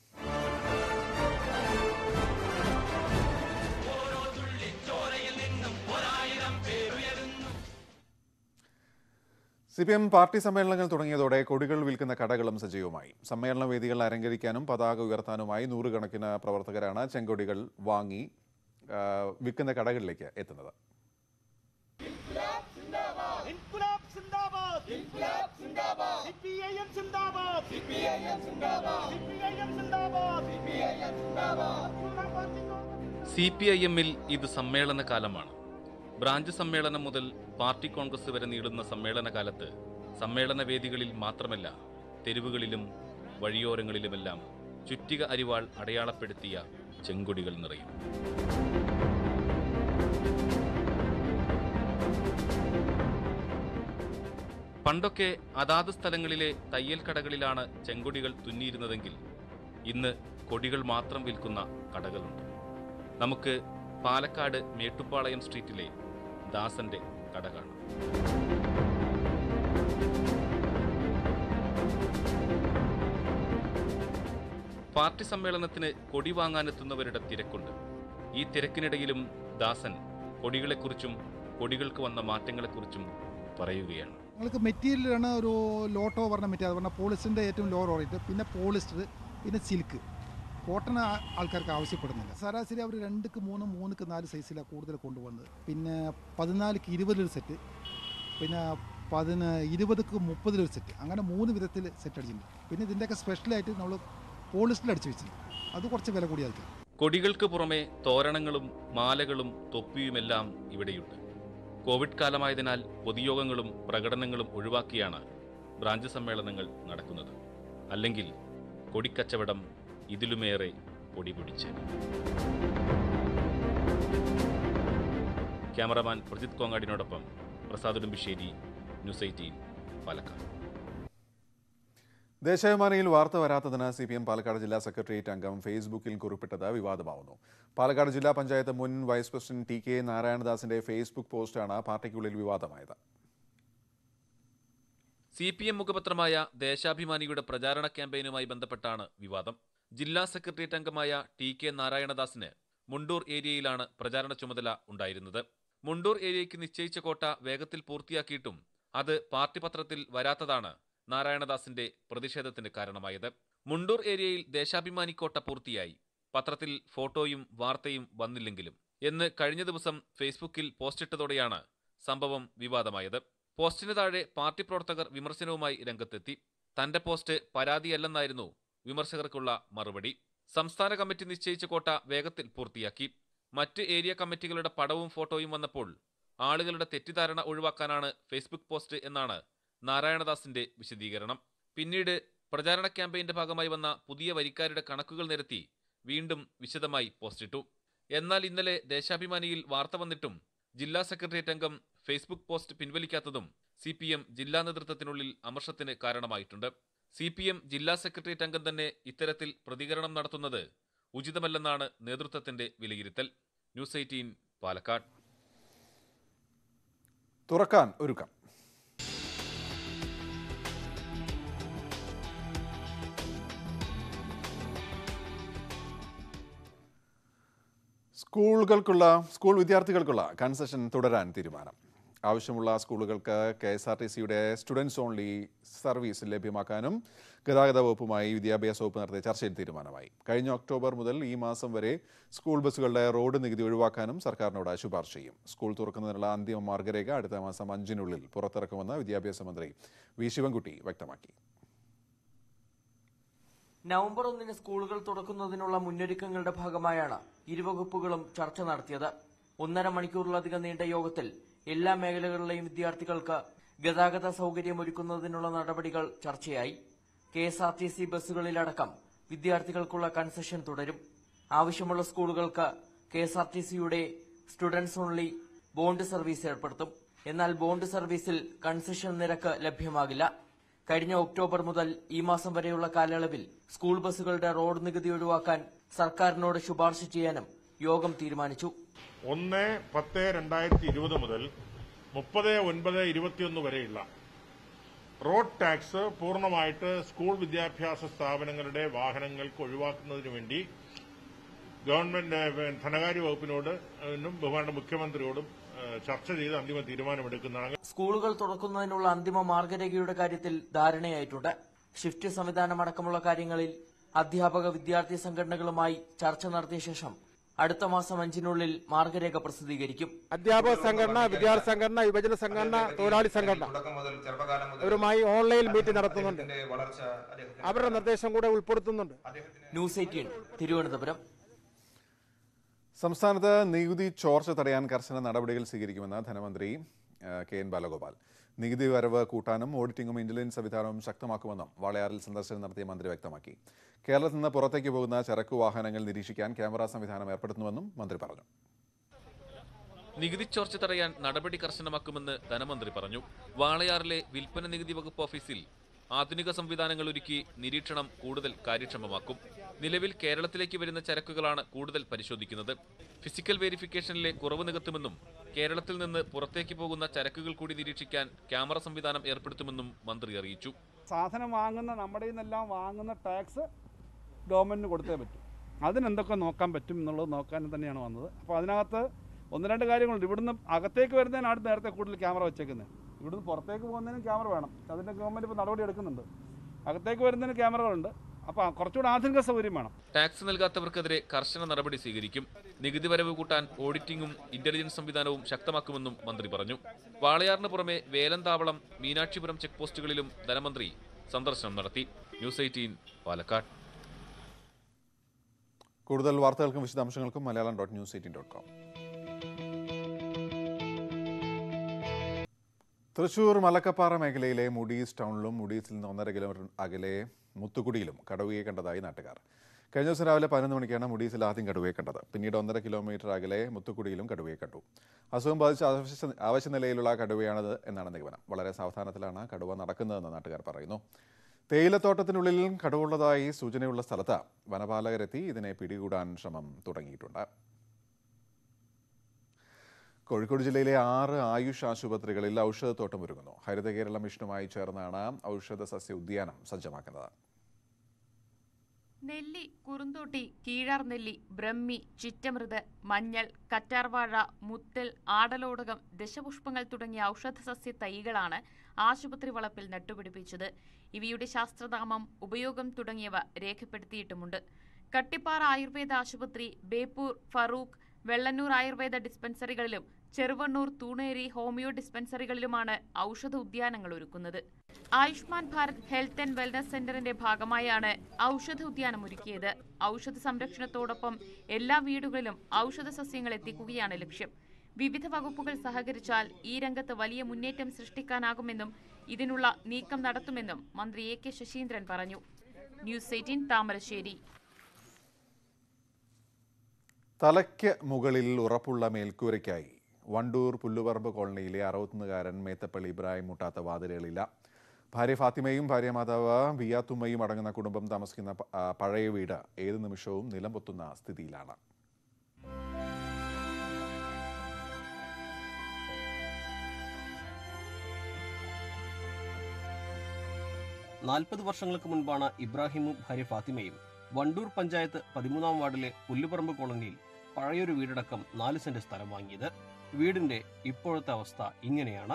സി പി എം പാർട്ടി സമ്മേളനങ്ങൾ തുടങ്ങിയതോടെ കൊടികൾ വിൽക്കുന്ന കടകളും സജീവമായി സമ്മേളന വേദികൾ അലങ്കരിക്കാനും പതാക ഉയർത്താനുമായി നൂറുകണക്കിന് പ്രവർത്തകരാണ് ചെങ്കൊടികൾ വാങ്ങി ആ, വിൽക്കുന്ന കടകളിലേക്ക് എത്തുന്നത് സി പി ഐ എമ്മിൽ ഇത് സമ്മേളന കാലമാണ് ബ്രാഞ്ച് സമ്മേളനം മുതൽ പാർട്ടി കോൺഗ്രസ് വരെ നീളുന്ന സമ്മേളന കാലത്ത് സമ്മേളന വേദികളിൽ മാത്രമല്ല തെരുവുകളിലും വഴിയോരങ്ങളിലുമെല്ലാം ചുറ്റിക അരിവാൾ അടയാളപ്പെടുത്തിയ ചെങ്കൊടികൾ നിറയും പണ്ടൊക്കെ അതാത് സ്ഥലങ്ങളിലെ തയ്യൽ കടകളിലാണ് ചെങ്കൊടികൾ തുന്നിയിരുന്നതെങ്കിൽ ഇന്ന് കൊടികൾ മാത്രം വിൽക്കുന്ന കടകളുണ്ട് നമുക്ക് പാലക്കാട് മേട്ടുപ്പാളയം സ്ട്രീറ്റിലെ ദാസന്റെ കട കാണാം പാർട്ടി സമ്മേളനത്തിന് കൊടി വാങ്ങാനെത്തുന്നവരുടെ തിരക്കുണ്ട് ഈ തിരക്കിനിടയിലും ദാസൻ കൊടികളെക്കുറിച്ചും കൊടികൾക്ക് വന്ന മാറ്റങ്ങളെക്കുറിച്ചും പറയുകയാണ് നിങ്ങൾക്ക് മെറ്റീരിയലാണ് ഒരു ലോട്ടോ പറഞ്ഞ മെറ്റീരിയൽ പറഞ്ഞാൽ പോളിസ്റ്ററിൻ്റെ ഏറ്റവും ലോ റേറ്റ് പിന്നെ പോളിസ്റ്റർ പിന്നെ സിൽക്ക് കോട്ടൺ ആ- ആൾക്കാർക്ക് ആവശ്യപ്പെടുന്നില്ല ശരാശരി അവർ രണ്ടുക്ക് മൂന്ന് മൂന്നുക്ക് നാല് സൈസിലാണ് കൂടുതൽ കൊണ്ടുവന്നത് പിന്നെ പതിനാലിക്ക് ഇരുപതിലൊരു സെറ്റ് പിന്നെ പതിന ഇരുപതുക്ക് മുപ്പതിലൊരു സെറ്റ് അങ്ങനെ മൂന്ന് വിധത്തിൽ സെറ്റ് അടിച്ചിട്ടുണ്ട് പിന്നെ ഇതിൻ്റെയൊക്കെ സ്പെഷ്യലായിട്ട് നമ്മൾ പോളിസ്റ്ററിൽ അടിച്ച് വെച്ചിട്ടുണ്ട് അത് കുറച്ച് വില കൂടിയായിരിക്കും കൊടികൾക്ക് പുറമെ തോരണങ്ങളും മാലകളും തൊപ്പിയുമെല്ലാം ഇവിടെയുണ്ട് കോവിഡ് കാലമായതിനാൽ പൊതുയോഗങ്ങളും പ്രകടനങ്ങളും ഒഴിവാക്കിയാണ് ബ്രാഞ്ച് സമ്മേളനങ്ങൾ നടക്കുന്നത് അല്ലെങ്കിൽ കൊടിക്കച്ചവടം ഇതിലുമേറെ പൊടിപിടിച്ച് ക്യാമറമാൻ പ്രജിത് കോങ്ങാടിനോടൊപ്പം പ്രസാദ് ഉടുമ്പിശ്ശേരി ന്യൂസ് എയ്റ്റീൻ പാലക്കാട് ദേശാഭിമാനിയിൽ വാർത്ത വരാത്തതിന് സി പി എം പാലക്കാട് ജില്ലാ സെക്രട്ടേറിയറ്റ് അംഗം ഫേസ്ബുക്കിൽ കുറിപ്പിട്ടത് വിവാദമാവുന്നു പാലക്കാട് ജില്ലാ പഞ്ചായത്ത് മുൻ വൈസ് പ്രസിഡന്റ് ടി കെ നാരായണദാസിന്റെ ഫേസ്ബുക്ക് പോസ്റ്റാണ് പാർട്ടിക്കുള്ളിൽ വിവാദമായത് സി പി എം മുഖപത്രമായ ദേശാഭിമാനിയുടെ പ്രചാരണ ക്യാമ്പയിനുമായി ബന്ധപ്പെട്ടാണ് വിവാദം ജില്ലാ സെക്രട്ടേറിയറ്റ് അംഗമായ ടി കെ നാരായണദാസിന് മുണ്ടൂർ ഏരിയയിലാണ് പ്രചാരണ ചുമതല ഉണ്ടായിരുന്നത് മുണ്ടൂർ ഏരിയയ്ക്ക് നിശ്ചയിച്ച കോട്ട വേഗത്തിൽ പൂർത്തിയാക്കിയിട്ടും അത് പാർട്ടി പത്രത്തിൽ വരാത്തതാണ് നാരായണദാസിന്റെ പ്രതിഷേധത്തിന് കാരണമായത് മുണ്ടൂർ ഏരിയയിൽ ദേശാഭിമാനി കോട്ട പൂർത്തിയായി പത്രത്തിൽ ഫോട്ടോയും വാർത്തയും വന്നില്ലെങ്കിലും എന്ന് കഴിഞ്ഞ ദിവസം ഫേസ്ബുക്കിൽ പോസ്റ്റിട്ടതോടെയാണ് സംഭവം വിവാദമായത് പോസ്റ്റിന് താഴെ പാർട്ടി പ്രവർത്തകർ വിമർശനവുമായി രംഗത്തെത്തി തന്റെ പോസ്റ്റ് പരാതിയല്ലെന്നായിരുന്നു വിമർശകർക്കുള്ള മറുപടി സംസ്ഥാന കമ്മിറ്റി നിശ്ചയിച്ച കോട്ട വേഗത്തിൽ പൂർത്തിയാക്കി മറ്റ് ഏരിയ കമ്മിറ്റികളുടെ പടവും ഫോട്ടോയും വന്നപ്പോൾ ആളുകളുടെ തെറ്റിദ്ധാരണ ഒഴിവാക്കാനാണ് ഫേസ്ബുക്ക് പോസ്റ്റ് എന്നാണ് നാരായണദാസിന്റെ വിശദീകരണം പിന്നീട് പ്രചാരണ ക്യാമ്പയിന്റെ ഭാഗമായി വന്ന പുതിയ വരിക്കാരുടെ കണക്കുകൾ നിരത്തി വീണ്ടും വിശദമായി പോസ്റ്റിട്ടു എന്നാൽ ഇന്നലെ ദേശാഭിമാനിയിൽ വാർത്ത വന്നിട്ടും ജില്ലാ സെക്രട്ടേറിയറ്റ് അംഗം ഫേസ്ബുക്ക് പോസ്റ്റ് പിൻവലിക്കാത്തതും സി പി എം ജില്ലാ നേതൃത്വത്തിനുള്ളിൽ അമർഷത്തിന് കാരണമായിട്ടുണ്ട് സി പി എം ജില്ലാ സെക്രട്ടേറിയറ്റ് അംഗം തന്നെ ഇത്തരത്തിൽ പ്രതികരണം നടത്തുന്നത് ഉചിതമല്ലെന്നാണ് നേതൃത്വത്തിന്റെ വിലയിരുത്തൽ ന്യൂസ് എയ്റ്റീൻ പാലക്കാട് തുറക്കാൻ ഒരുക്കം സ്കൂളുകൾക്കുള്ള സ്കൂൾ വിദ്യാർത്ഥികൾക്കുള്ള കൺസെഷൻ തുടരാൻ തീരുമാനം ആവശ്യമുള്ള സ്കൂളുകൾക്ക് കെ എസ് ആർ ടി സിയുടെ സ്റ്റുഡൻസ് ഓൺലി സർവീസ് ലഭ്യമാക്കാനും ഗതാഗത വകുപ്പുമായി വിദ്യാഭ്യാസ വകുപ്പ് നടത്തിയ ചർച്ചയിൽ തീരുമാനമായി കഴിഞ്ഞ ഒക്ടോബർ മുതൽ ഈ മാസം വരെ സ്കൂൾ ബസ്സുകളുടെ റോഡ് നികുതി ഒഴിവാക്കാനും സർക്കാരിനോട് ശുപാർശ ചെയ്യും സ്കൂൾ തുറക്കുന്നതിനുള്ള അന്തിമ മാർഗരേഖ അടുത്ത മാസം അഞ്ചിനുള്ളിൽ പുറത്തിറക്കുമെന്ന് വിദ്യാഭ്യാസ മന്ത്രി വി ശിവൻകുട്ടി വ്യക്തമാക്കി നവംബർ ഒന്നിന് സ്കൂളുകൾ തുറക്കുന്നതിനുള്ള മുന്നൊരുക്കങ്ങളുടെ ഭാഗമായാണ് ഇരുവകുപ്പുകളും ചർച്ച നടത്തിയത് ഒന്നര മണിക്കൂറിലധികം നീണ്ട യോഗത്തിൽ എല്ലാ മേഖലകളിലെയും വിദ്യാർത്ഥികൾക്ക് ഗതാഗത സൗകര്യമൊരുക്കുന്നതിനുള്ള നടപടികൾ ചർച്ചയായി K S R T C ബസ്സുകളിലടക്കം വിദ്യാർത്ഥികൾക്കുള്ള കൺസെഷൻ തുടരും ആവശ്യമുള്ള സ്കൂളുകൾക്ക് കെ എസ് ആർ ടി സിയുടെ സ്റ്റുഡൻസ് ഓൺലി ബോണ്ട് സർവീസ് ഏർപ്പെടുത്തും എന്നാൽ ബോണ്ട് സർവീസിൽ കൺസെഷൻ നിരക്ക് ലഭ്യമാകില്ല കഴിഞ്ഞ ഒക്ടോബർ മുതൽ ഈ മാസം വരെയുള്ള കാലയളവിൽ സ്കൂൾ ബസ്സുകളുടെ റോഡ് നികുതി ഒഴിവാക്കാൻ സർക്കാരിനോട് ശുപാർശ ചെയ്യാനും യോഗം തീരുമാനിച്ചു ഒന്ന് പത്ത് രണ്ടായിരത്തി ഇരുപത് മുതൽ മുപ്പത് ഒൻപത് ഇരുപത്തിയൊന്ന് വരെയുള്ള റോഡ് ടാക്സ് പൂർണ്ണമായിട്ട് സ്കൂൾ വിദ്യാഭ്യാസ സ്ഥാപനങ്ങളുടെ വാഹനങ്ങൾക്ക് ഒഴിവാക്കുന്നതിന് വേണ്ടി ഗവൺമെന്റ് ഏഹ്, ധനകാര്യ വകുപ്പിനോട് ഏഹ്, ബഹുമാന മുഖ്യമന്ത്രിയോടും ഏഹ്, ചർച്ച ചെയ്ത് അന്തിമ തീരുമാനമെടുക്കുന്നതാണ് സ്കൂളുകൾ തുറക്കുന്നതിനുള്ള അന്തിമ മാർഗരേഖയുടെ കാര്യത്തിൽ ധാരണയായിട്ടുണ്ട് ഷിഫ്റ്റ് സംവിധാനമടക്കമുള്ള കാര്യങ്ങളിൽ അധ്യാപക വിദ്യാർത്ഥി സംഘടനകളുമായി ചർച്ച നടത്തിയ ശേഷം അടുത്ത മാസം അഞ്ചിനുള്ളിൽ മാർഗരേഖ പ്രസിദ്ധീകരിക്കും അധ്യാപക സംഘടന വിദ്യാർത്ഥി സംഘടന യുവജന സംഘടന തൊഴിലാളി സംഘടന ഇവരുമായി ഓൺലൈൻ മീറ്റ് നടത്തുന്നുണ്ട് അവരുടെ നിർദ്ദേശം കൂടെ ഉൾപ്പെടുത്തുന്നുണ്ട് ന്യൂസ് എയ്റ്റീൻ തിരുവനന്തപുരം സംസ്ഥാനത്ത് നികുതി ചോർച്ച തടയാൻ കർശന നടപടികൾ സ്വീകരിക്കുമെന്ന് ധനമന്ത്രി ആ, കെ എൻ ബാലഗോപാൽ നികുതി വരവ് കൂട്ടാനും ഓഡിറ്റിംഗും ഇന്റലിജൻസ് സംവിധാനവും ശക്തമാക്കുമെന്നും വാളയാറിൽ സന്ദർശനം നടത്തിയ മന്ത്രി വ്യക്തമാക്കി കേരളത്തിൽ നിന്ന് പുറത്തേക്ക് പോകുന്ന ചരക്കു വാഹനങ്ങൾ നിരീക്ഷിക്കാൻ ക്യാമറ സംവിധാനം ഏർപ്പെടുത്തുമെന്നും മന്ത്രി പറഞ്ഞു നികുതി ചോർച്ച തടയാൻ നടപടി കർശനമാക്കുമെന്ന് ധനമന്ത്രി പറഞ്ഞു വാളയാറിലെ വിൽപ്പന നികുതി വകുപ്പ് ഓഫീസിൽ ആധുനിക സംവിധാനങ്ങൾ ഒരുക്കി നിരീക്ഷണം കൂടുതൽ കാര്യക്ഷമമാക്കും നിലവിൽ കേരളത്തിലേക്ക് വരുന്ന ചരക്കുകളാണ് കൂടുതൽ പരിശോധിക്കുന്നത് ഫിസിക്കൽ വെരിഫിക്കേഷനിലെ കുറവ് നികത്തുമെന്നും കേരളത്തിൽ നിന്ന് പുറത്തേക്ക് പോകുന്ന ചരക്കുകൾ കൂടി നിരീക്ഷിക്കാൻ ക്യാമറ സംവിധാനം ഏർപ്പെടുത്തുമെന്നും മന്ത്രി അറിയിച്ചു സാധനം വാങ്ങുന്ന നമ്മുടെ നിന്നെല്ലാം വാങ്ങുന്ന ടാക്സ് ഗവൺമെന്റിന് കൊടുത്തേ പറ്റും അതിനെന്തൊക്കെ നോക്കാൻ പറ്റും എന്നുള്ളത് നോക്കാൻ തന്നെയാണ് വന്നത് അപ്പോൾ അതിനകത്ത് ഒന്ന് രണ്ട് കാര്യങ്ങളുണ്ട് ഇവിടുന്ന് അകത്തേക്ക് വരുന്നതിനാണ് നേരത്തെ കൂടുതൽ ക്യാമറ വെച്ചേക്കുന്നത് ഇവിടുന്ന് പുറത്തേക്ക് പോകുന്നതിനും ക്യാമറ വേണം അതിൻ്റെ ഗവൺമെൻറ് ഇപ്പോൾ നടപടി എടുക്കുന്നുണ്ട് അകത്തേക്ക് വരുന്നതിന് ക്യാമറകളുണ്ട് അപ്പോൾ കുറച്ചുകൂടെ ആധുനിക സൗകര്യം വേണം ടാക്സ് നൽകാത്തവർക്കെതിരെ കർശന നടപടി സ്വീകരിക്കും നികുതി വരവ് കൂട്ടാൻ ഓഡിറ്റിംഗും ഇന്റലിജൻസ് സംവിധാനവും ശക്തമാക്കുമെന്നും മന്ത്രി പറഞ്ഞു വാളയാറിന് പുറമെ വേലന്താവളം മീനാക്ഷിപുരം ചെക്ക് പോസ്റ്റുകളിലും ധനമന്ത്രി സന്ദർശനം നടത്തി ന്യൂസ് എയ്റ്റീൻ പാലക്കാട് കൂടുതൽ വാർത്തകൾക്കും വിശദാംശങ്ങൾക്കും Malayalam dot news eighteen dot com Thrissur Malakkappara മേഖലയിലെ മുഡീസ് ടൗണിലും മുഡീസിൽ നിന്ന് ഒന്നര കിലോമീറ്റർ അകലെ മുത്തുകുടിയിലും കടുവയെ കണ്ടതായി നാട്ടുകാർ കഴിഞ്ഞ ദിവസം രാവിലെ പതിനൊന്ന് മണിക്കാണ് മുഡീസിൽ ആദ്യം കടുവയെ കണ്ടത് പിന്നീട് ഒന്നര കിലോമീറ്റർ അകലെ മുത്തുകുടിയിലും കടുവയെ കണ്ടു അസുഖം ബാധിച്ച അവശ്യ അവശ്യ നിലയിലുള്ള കടുവയാണത് എന്നാണ് നിഗമനം വളരെ സാവധാനത്തിലാണ് കടുവ നടക്കുന്നതെന്ന് നാട്ടുകാർ പറയുന്നു തേയിലത്തോട്ടത്തിനുള്ളിൽ കടുവുള്ളതായി സൂചനയുള്ള സ്ഥലത്ത് വനപാലകരെത്തി ഇതിനെ പിടികൂടാൻ ശ്രമം തുടങ്ങിയിട്ടുണ്ട് കോഴിക്കോട് ജില്ലയിലെ ആറ് ആയുഷ് ആശുപത്രികളിൽ ഔഷധത്തോട്ടം ഒരുങ്ങുന്നു ഹരിത കേരള മിഷനുമായി ചേർന്നാണ് ഔഷധ സസ്യ ഉദ്യാനം സജ്ജമാക്കുന്നത് നെല്ലി കുറുന്തോട്ടി കീഴാർ നെല്ലി ബ്രഹ്മി ചിറ്റമൃത് മഞ്ഞൾ കറ്റാർവാഴ മുത്തൽ ആടലോടകം ദശപുഷ്പങ്ങൾ തുടങ്ങിയ ഔഷധസസ്യ തൈകളാണ് ആശുപത്രി വളപ്പിൽ നട്ടുപിടിപ്പിച്ചത് ഇവയുടെ ശാസ്ത്രനാമം ഉപയോഗം തുടങ്ങിയവ രേഖപ്പെടുത്തിയിട്ടുമുണ്ട് കട്ടിപ്പാറ ആയുർവേദ ആശുപത്രി ബേപ്പൂർ ഫറൂഖ് വെള്ളന്നൂർ ആയുർവേദ ഡിസ്പെൻസറികളിലും ചെറുവണ്ണൂർ തൂണേരി ഹോമിയോ ഡിസ്പെൻസറികളിലുമാണ് ഔഷധ ഉദ്യാനങ്ങൾ ഒരുക്കുന്നത് Ayushman Bharat health and wellness സെന്ററിന്റെ ഭാഗമായാണ് ഔഷധ ഉദ്യാനം ഒരുക്കിയത് ഔഷധ സംരക്ഷണത്തോടൊപ്പം എല്ലാ വീടുകളിലും ഔഷധ സസ്യങ്ങൾ എത്തിക്കുകയാണ് ലക്ഷ്യം വിവിധ വകുപ്പുകൾ സഹകരിച്ചാൽ ഈ രംഗത്ത് വലിയ മുന്നേറ്റം സൃഷ്ടിക്കാനാകുമെന്നും ഇതിനുള്ള നീക്കം നടത്തുമെന്നും മന്ത്രി എ കെ ശശീന്ദ്രൻ പറഞ്ഞു ന്യൂസ് എയ്റ്റീൻ താമരശ്ശേരി തലയ്ക്ക് മുകളിൽ ഉറപ്പുള്ള മേൽക്കൂരയ്ക്കായി വണ്ടൂർ പുല്ലുപറമ്പ് കോളനിയിലെ അറുപത്തൊന്നുകാരൻ മേത്തപ്പള്ളി ഇബ്രാഹിം മുട്ടാത്ത വാതിലുകളില്ല ഭാര്യ ഫാത്തിമയും ഭാര്യ മാതാവ് ബിയാത്തുമ്മയും അടങ്ങുന്ന കുടുംബം താമസിക്കുന്ന പ- ആ, പഴയ വീട് ഏത് നിമിഷവും നിലം പൊത്തുന്ന സ്ഥിതിയിലാണ് നാൽപ്പത് വർഷങ്ങൾക്ക് മുൻപാണ് ഇബ്രാഹിമും ഭാര്യ ഫാത്തിമയും വണ്ടൂർ പഞ്ചായത്ത് പതിമൂന്നാം വാർഡിലെ പുല്ലുപറമ്പ് കോളനിയിൽ പഴയൊരു വീടടക്കം നാല് സെന്റ് സ്ഥലം വാങ്ങിയത് വീടിന്റെ ഇപ്പോഴത്തെ അവസ്ഥ ഇങ്ങനെയാണ്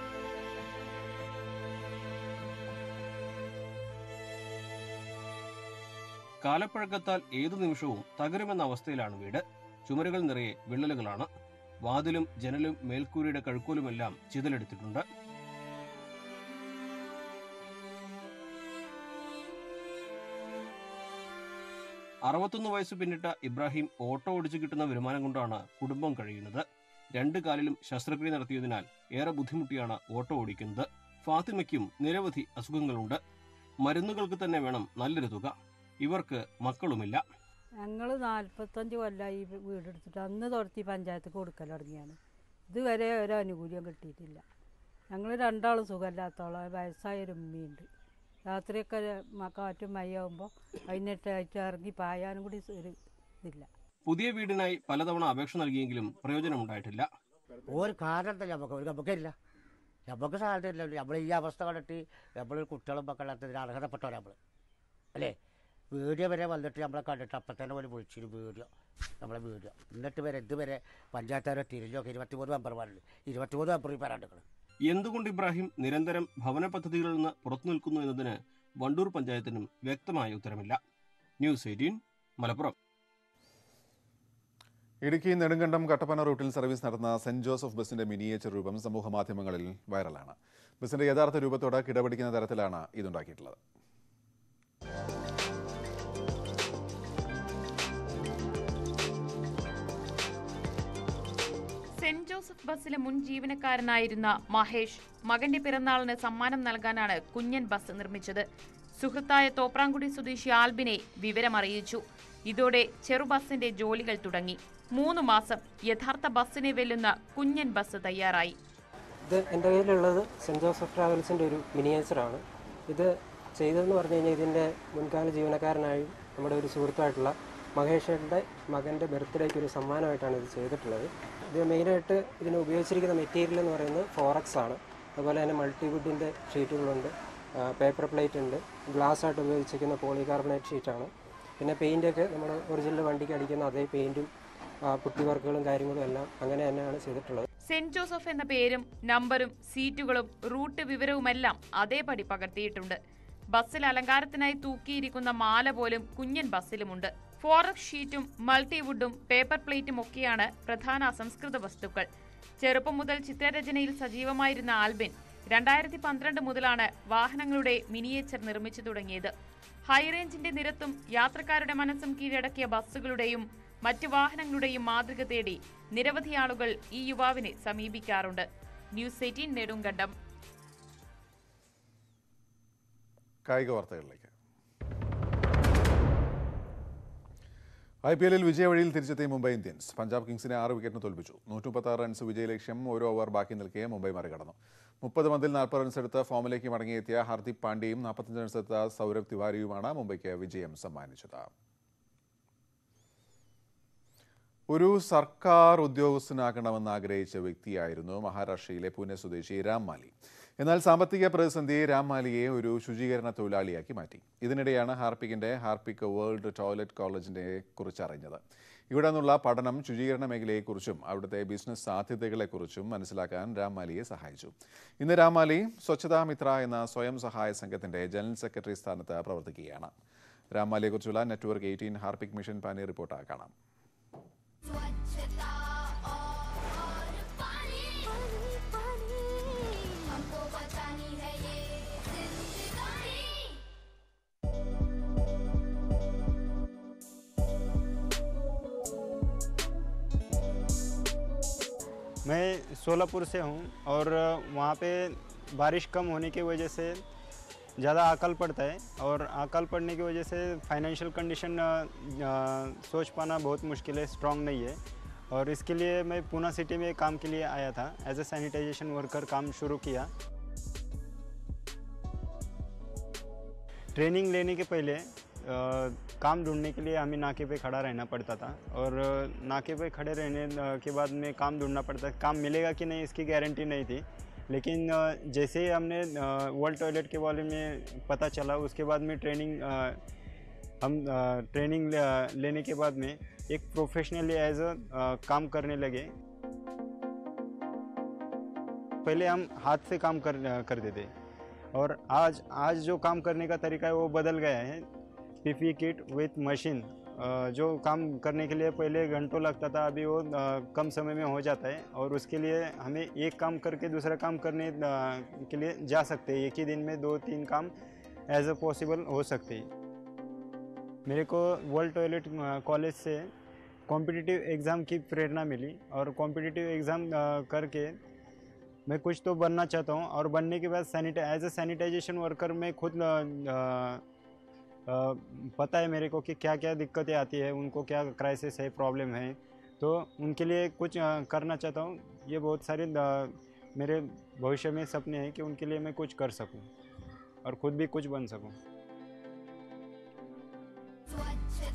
കാലപ്പഴക്കത്താൽ ഏതു നിമിഷവും തകരുമെന്ന അവസ്ഥയിലാണ് വീട് ചുമരുകൾ നിറയെ വിള്ളലുകളാണ് വാതിലും ജനലും മേൽക്കൂരയുടെ കഴുക്കോലുമെല്ലാം ചിതലെടുത്തിട്ടുണ്ട് അറുപത്തൊന്ന് വയസ്സ് പിന്നിട്ട ഇബ്രാഹിം ഓട്ടോ ഓടിച്ചു കിട്ടുന്ന വരുമാനം കൊണ്ടാണ് കുടുംബം കഴിയുന്നത് രണ്ട് കാലിലും ശസ്ത്രക്രിയ നടത്തിയതിനാൽ ഏറെ ബുദ്ധിമുട്ടിയാണ് ഓട്ടോ ഓടിക്കുന്നത് ഫാത്തിമയ്ക്കും നിരവധി അസുഖങ്ങളുണ്ട് മരുന്നുകൾക്ക് തന്നെ വേണം നല്ലൊരു തുക ഇവർക്ക് മക്കളുമില്ല ഞങ്ങൾ നാൽപ്പത്തഞ്ച് കൊല്ലമായി ഈ വീടെടുത്തിട്ട് അന്ന് തുടത്തി പഞ്ചായത്ത് കൊടുക്കൽ തുടങ്ങിയാണ് ഇതുവരെ ഒരു ആനുകൂല്യം കിട്ടിയിട്ടില്ല ഞങ്ങൾ രണ്ടാളും സുഖമില്ലാത്തോളം വയസ്സായൊരു ഉമ്മയുണ്ട് രാത്രിയൊക്കെ മ- കാറ്റും മയ്യാവുമ്പോൾ അതിനിട്ടായിട്ട് ഇറങ്ങി പായാനും കൂടി ഒരു ഇതില്ല പുതിയ വീടിനായി പലതവണ അപേക്ഷ നൽകിയെങ്കിലും പ്രയോജനമുണ്ടായിട്ടില്ല ഒരു കാരണം തന്നെ നമുക്ക് ഒരു നമുക്കില്ല നമുക്ക് സാധ്യതയില്ല നമ്മൾ ഈ അവസ്ഥ കണ്ടിട്ട് നമ്മൾ കുട്ടികളും മക്കളത്തിന് അർഹതപ്പെട്ടവരാ നമ്മൾ അല്ലേ വീഡിയോ വരെ വന്നിട്ട് നമ്മളെ കണ്ടിട്ട് അപ്പം തന്നെ ഒരു വിളിച്ചിട്ട് വീഡിയോ നമ്മളെ വീഡിയോ എന്നിട്ട് വരെ ഇതുവരെ പഞ്ചായത്തുകാരെ തിരിഞ്ഞൊക്കെ ഇരുപത്തിമൂന്ന് മെമ്പർമാരുണ്ട് ഇരുപത്തിമൂന്ന് മെമ്പർ ഈ പറയാണ്ടിരിക്കണം എന്തുകൊണ്ട് ഇബ്രാഹിം നിരന്തരം ഭവന പദ്ധതികളിൽ നിന്ന് പുറത്തു നിൽക്കുന്നു എന്നതിന് വണ്ടൂർ പഞ്ചായത്തിനും വ്യക്തമായ ഉത്തരമില്ല ന്യൂസ് എയ്റ്റീൻ മലപ്പുറം ഇടുക്കി നെടുങ്കണ്ടം കട്ടപ്പന റൂട്ടിൽ സർവീസ് നടത്തുന്ന സെന്റ് ജോസഫ് ബസിന്റെ മിനിയേച്ചർ രൂപം സമൂഹ മാധ്യമങ്ങളിൽ വൈറലാണ് ബസിന്റെ യഥാർത്ഥ രൂപത്തോട് കിടപിടിക്കുന്ന തരത്തിലാണ് ഇതുണ്ടാക്കിയിട്ടുള്ളത് സെന്റ് ജോസഫ് ബസ്സിലെ മുൻ ജീവനക്കാരനായിരുന്ന മഹേഷ് മകന്റെ പിറന്നാളിന് സമ്മാനം നൽകാനാണ് കുഞ്ഞൻ ബസ് നിർമ്മിച്ചത് സുഹൃത്തായ തോപ്രാംകുടി സ്വദേശി ആൽബിനെ വിവരമറിയിച്ചു ഇതോടെ ചെറുബസിന്റെ ജോലികൾ തുടങ്ങി മൂന്ന് മാസം യഥാർത്ഥ ബസ്സിനെ വെല്ലുന്ന കുഞ്ഞൻ ബസ് തയ്യാറായി ഇത് എൻ്റെ കയ്യിലുള്ളത് സെൻറ്റ് ജോസഫ് ട്രാവൽസിൻ്റെ ഒരു മിനിയേച്ചറാണ് ഇത് ചെയ്തതെന്ന് പറഞ്ഞു കഴിഞ്ഞാൽ ഇതിൻ്റെ മുൻകാല ജീവനക്കാരനായും നമ്മുടെ ഒരു സുഹൃത്തായിട്ടുള്ള മഹേഷൻ്റെ മകൻ്റെ ബർത്ത്ഡേക്ക് ഒരു സമ്മാനമായിട്ടാണ് ഇത് ചെയ്തിട്ടുള്ളത് ഇത് മെയിനായിട്ട് ഇതിന് ഉപയോഗിച്ചിരിക്കുന്ന മെറ്റീരിയൽ എന്ന് പറയുന്നത് ഫോറക്സ് ആണ് അതുപോലെ തന്നെ മൾട്ടിവുഡിൻ്റെ ഷീറ്റുകളുണ്ട് പേപ്പർ പ്ലേറ്റ് ഉണ്ട് ഗ്ലാസ് ആയിട്ട് ഉപയോഗിച്ചിരിക്കുന്ന പോളികാർബണേറ്റ് ഷീറ്റാണ് പിന്നെ പെയിൻ്റൊക്കെ നമ്മൾ ഒറിജിനൽ വണ്ടിക്ക് അടിക്കുന്ന അതേ പെയിൻറ്റും പുട്ടി വർക്കുകളും കാര്യങ്ങളും എല്ലാം അങ്ങനെ തന്നെയാണ് ചെയ്തിട്ടുള്ളത് സെന്റ് ജോസഫ് എന്ന പേരും നമ്പറും സീറ്റുകളും റൂട്ട് വിവരവുമെല്ലാം അതേപടി പകർത്തിയിട്ടുണ്ട് ബസ്സിൽ അലങ്കാരത്തിനായി തൂക്കിയിരിക്കുന്ന മാല പോലും കുഞ്ഞൻ ബസ്സിലുമുണ്ട് ഫോറക് ഷീറ്റും മൾട്ടിവുഡും പേപ്പർ പ്ലേറ്റും ഒക്കെയാണ് പ്രധാന അസംസ്കൃത വസ്തുക്കൾ ചെറുപ്പം മുതൽ ചിത്രരചനയിൽ സജീവമായിരുന്ന ആൽബിൻ രണ്ടായിരത്തി പന്ത്രണ്ട് മുതലാണ് വാഹനങ്ങളുടെ മിനിയേച്ചർ നിർമ്മിച്ചു തുടങ്ങിയത് ഹൈറേഞ്ചിന്റെ നിരത്തും യാത്രക്കാരുടെ മനസ്സും കീഴടക്കിയ ബസ്സുകളുടെയും മറ്റു വാഹനങ്ങളുടെയും മാതൃക തേടി നിരവധി ആളുകൾ ഈ യുവാവിനെ സമീപിക്കാറുണ്ട് ന്യൂസ് എയ്റ്റീൻ നെടുങ്കണ്ടം കായിക വാർത്തകളിലേക്ക് ഐ പി എല്ലിൽ വിജയവഴിയിൽ തിരിച്ചെത്തിയ മുംബൈ ഇന്ത്യൻസ് പഞ്ചാബ് കിങ്സിനെ ആറ് വിക്കറ്റിന് തോൽപ്പിച്ചു നൂറ്റി റൺസ് വിജയലക്ഷ്യം ഒരു ഓവർ ബാക്കി നിൽക്കെ മുംബൈ മറികടന്നു മുപ്പത് പന്തിൽ നാൽപ്പത് റൺസ് എടുത്ത് ഫോമിലേക്ക് മടങ്ങിയെത്തിയ ഹർദീപ് പാണ്ഡ്യയും നാൽപ്പത്തഞ്ച് റൺസ് എടുത്ത സൗരഭ് തിവാരിയുമാണ് മുംബൈക്ക് വിജയം സമ്മാനിച്ചത് ഒരു സർക്കാർ ഉദ്യോഗസ്ഥനാകണമെന്ന് ആഗ്രഹിച്ച വ്യക്തിയായിരുന്നു മഹാരാഷ്ട്രയിലെ പൂനെ സ്വദേശി രാം മാലി എന്നാൽ സാമ്പത്തിക പ്രതിസന്ധി രാം മാലിയെ ഒരു ശുചീകരണ തൊഴിലാളിയാക്കി മാറ്റി ഇതിനിടെയാണ് ഹാർപ്പിക്കിന്റെ ഹാർപ്പിക് വേൾഡ് ടോയ്ലറ്റ് കോളേജിനെ കുറിച്ച് അറിഞ്ഞത് ഇവിടെ നിന്നുള്ള പഠനം ശുചീകരണ മേഖലയെക്കുറിച്ചും അവിടുത്തെ ബിസിനസ് സാധ്യതകളെക്കുറിച്ചും മനസ്സിലാക്കാൻ രാം മാലിയെ സഹായിച്ചു ഇന്ന് രാം മാലി സ്വച്ഛതാ മിത്ര എന്ന സ്വയം സഹായ സംഘത്തിന്റെ ജനറൽ സെക്രട്ടറി സ്ഥാനത്ത് പ്രവർത്തിക്കുകയാണ് രാം മാലിയെക്കുറിച്ചുള്ള network eighteen Harpic mission Paani report കാണാം मैं सोलापुर से हूँ और वहाँ पे बारिश कम होने की वजह से ज़्यादा अकल पड़ता है और अकल पड़ने की वजह से फाइनेंशियल कंडीशन सोच पाना बहुत मुश्किल है स्ट्रांग नहीं है और इसके लिए मैं पूना सिटी में काम के लिए आया था एज ए सैनिटाइजेशन वर्कर काम शुरू किया ट्रेनिंग लेने के पहले अ, काम ढूंढने के लिए हमें नाके पे खड़ा रहना पड़ता था और अ, नाके पे खड़े रहने अ, के बाद में काम ढूंढना पड़ता काम मिलेगा कि नहीं इसकी गारंटी नहीं थी लेकिन अ, जैसे ही हमने वर्ल्ड टॉयलेट के बारे में पता चला उसके बाद में ट्रेनिंग हम ट्रेनिंग लेने के बाद में एक प्रोफेशनली एज अ काम करने लगे पहले हम हाथ से काम कर करते थे और आज आज जो काम करने का तरीका है वो बदल गया है पीपी किट विथ मशीन जो काम करने के लिए पहले घंटों लगता था अभी वो अ, कम समय में हो जाता है और उसके लिए हमें एक काम करके दूसरा काम करने अ, के लिए जा सकते हैं एक ही दिन में दो तीन काम एज अ पॉसिबल हो सकते हैं मेरे को वर्ल्ड टॉयलेट कॉलेज से कॉम्पिटिटिव एग्ज़ाम की प्रेरणा मिली और कॉम्पिटिटिव एग्ज़ाम करके मैं कुछ तो बनना चाहता हूँ और बनने के बाद सैनिटा एज अ सैनिटाइजेशन वर्कर मैं खुद अ, अ, अ, पता है मेरे को कि क्या क्या दिक्कतें आती है उनको क्या क्राइसिस है प्रॉब्लम है तो उनके लिए कुछ अ, करना चाहता हूँ ये बहुत सारे अ, मेरे भविष्य में सपने हैं कि उनके लिए मैं कुछ कर सकूँ और खुद भी कुछ बन सकूँ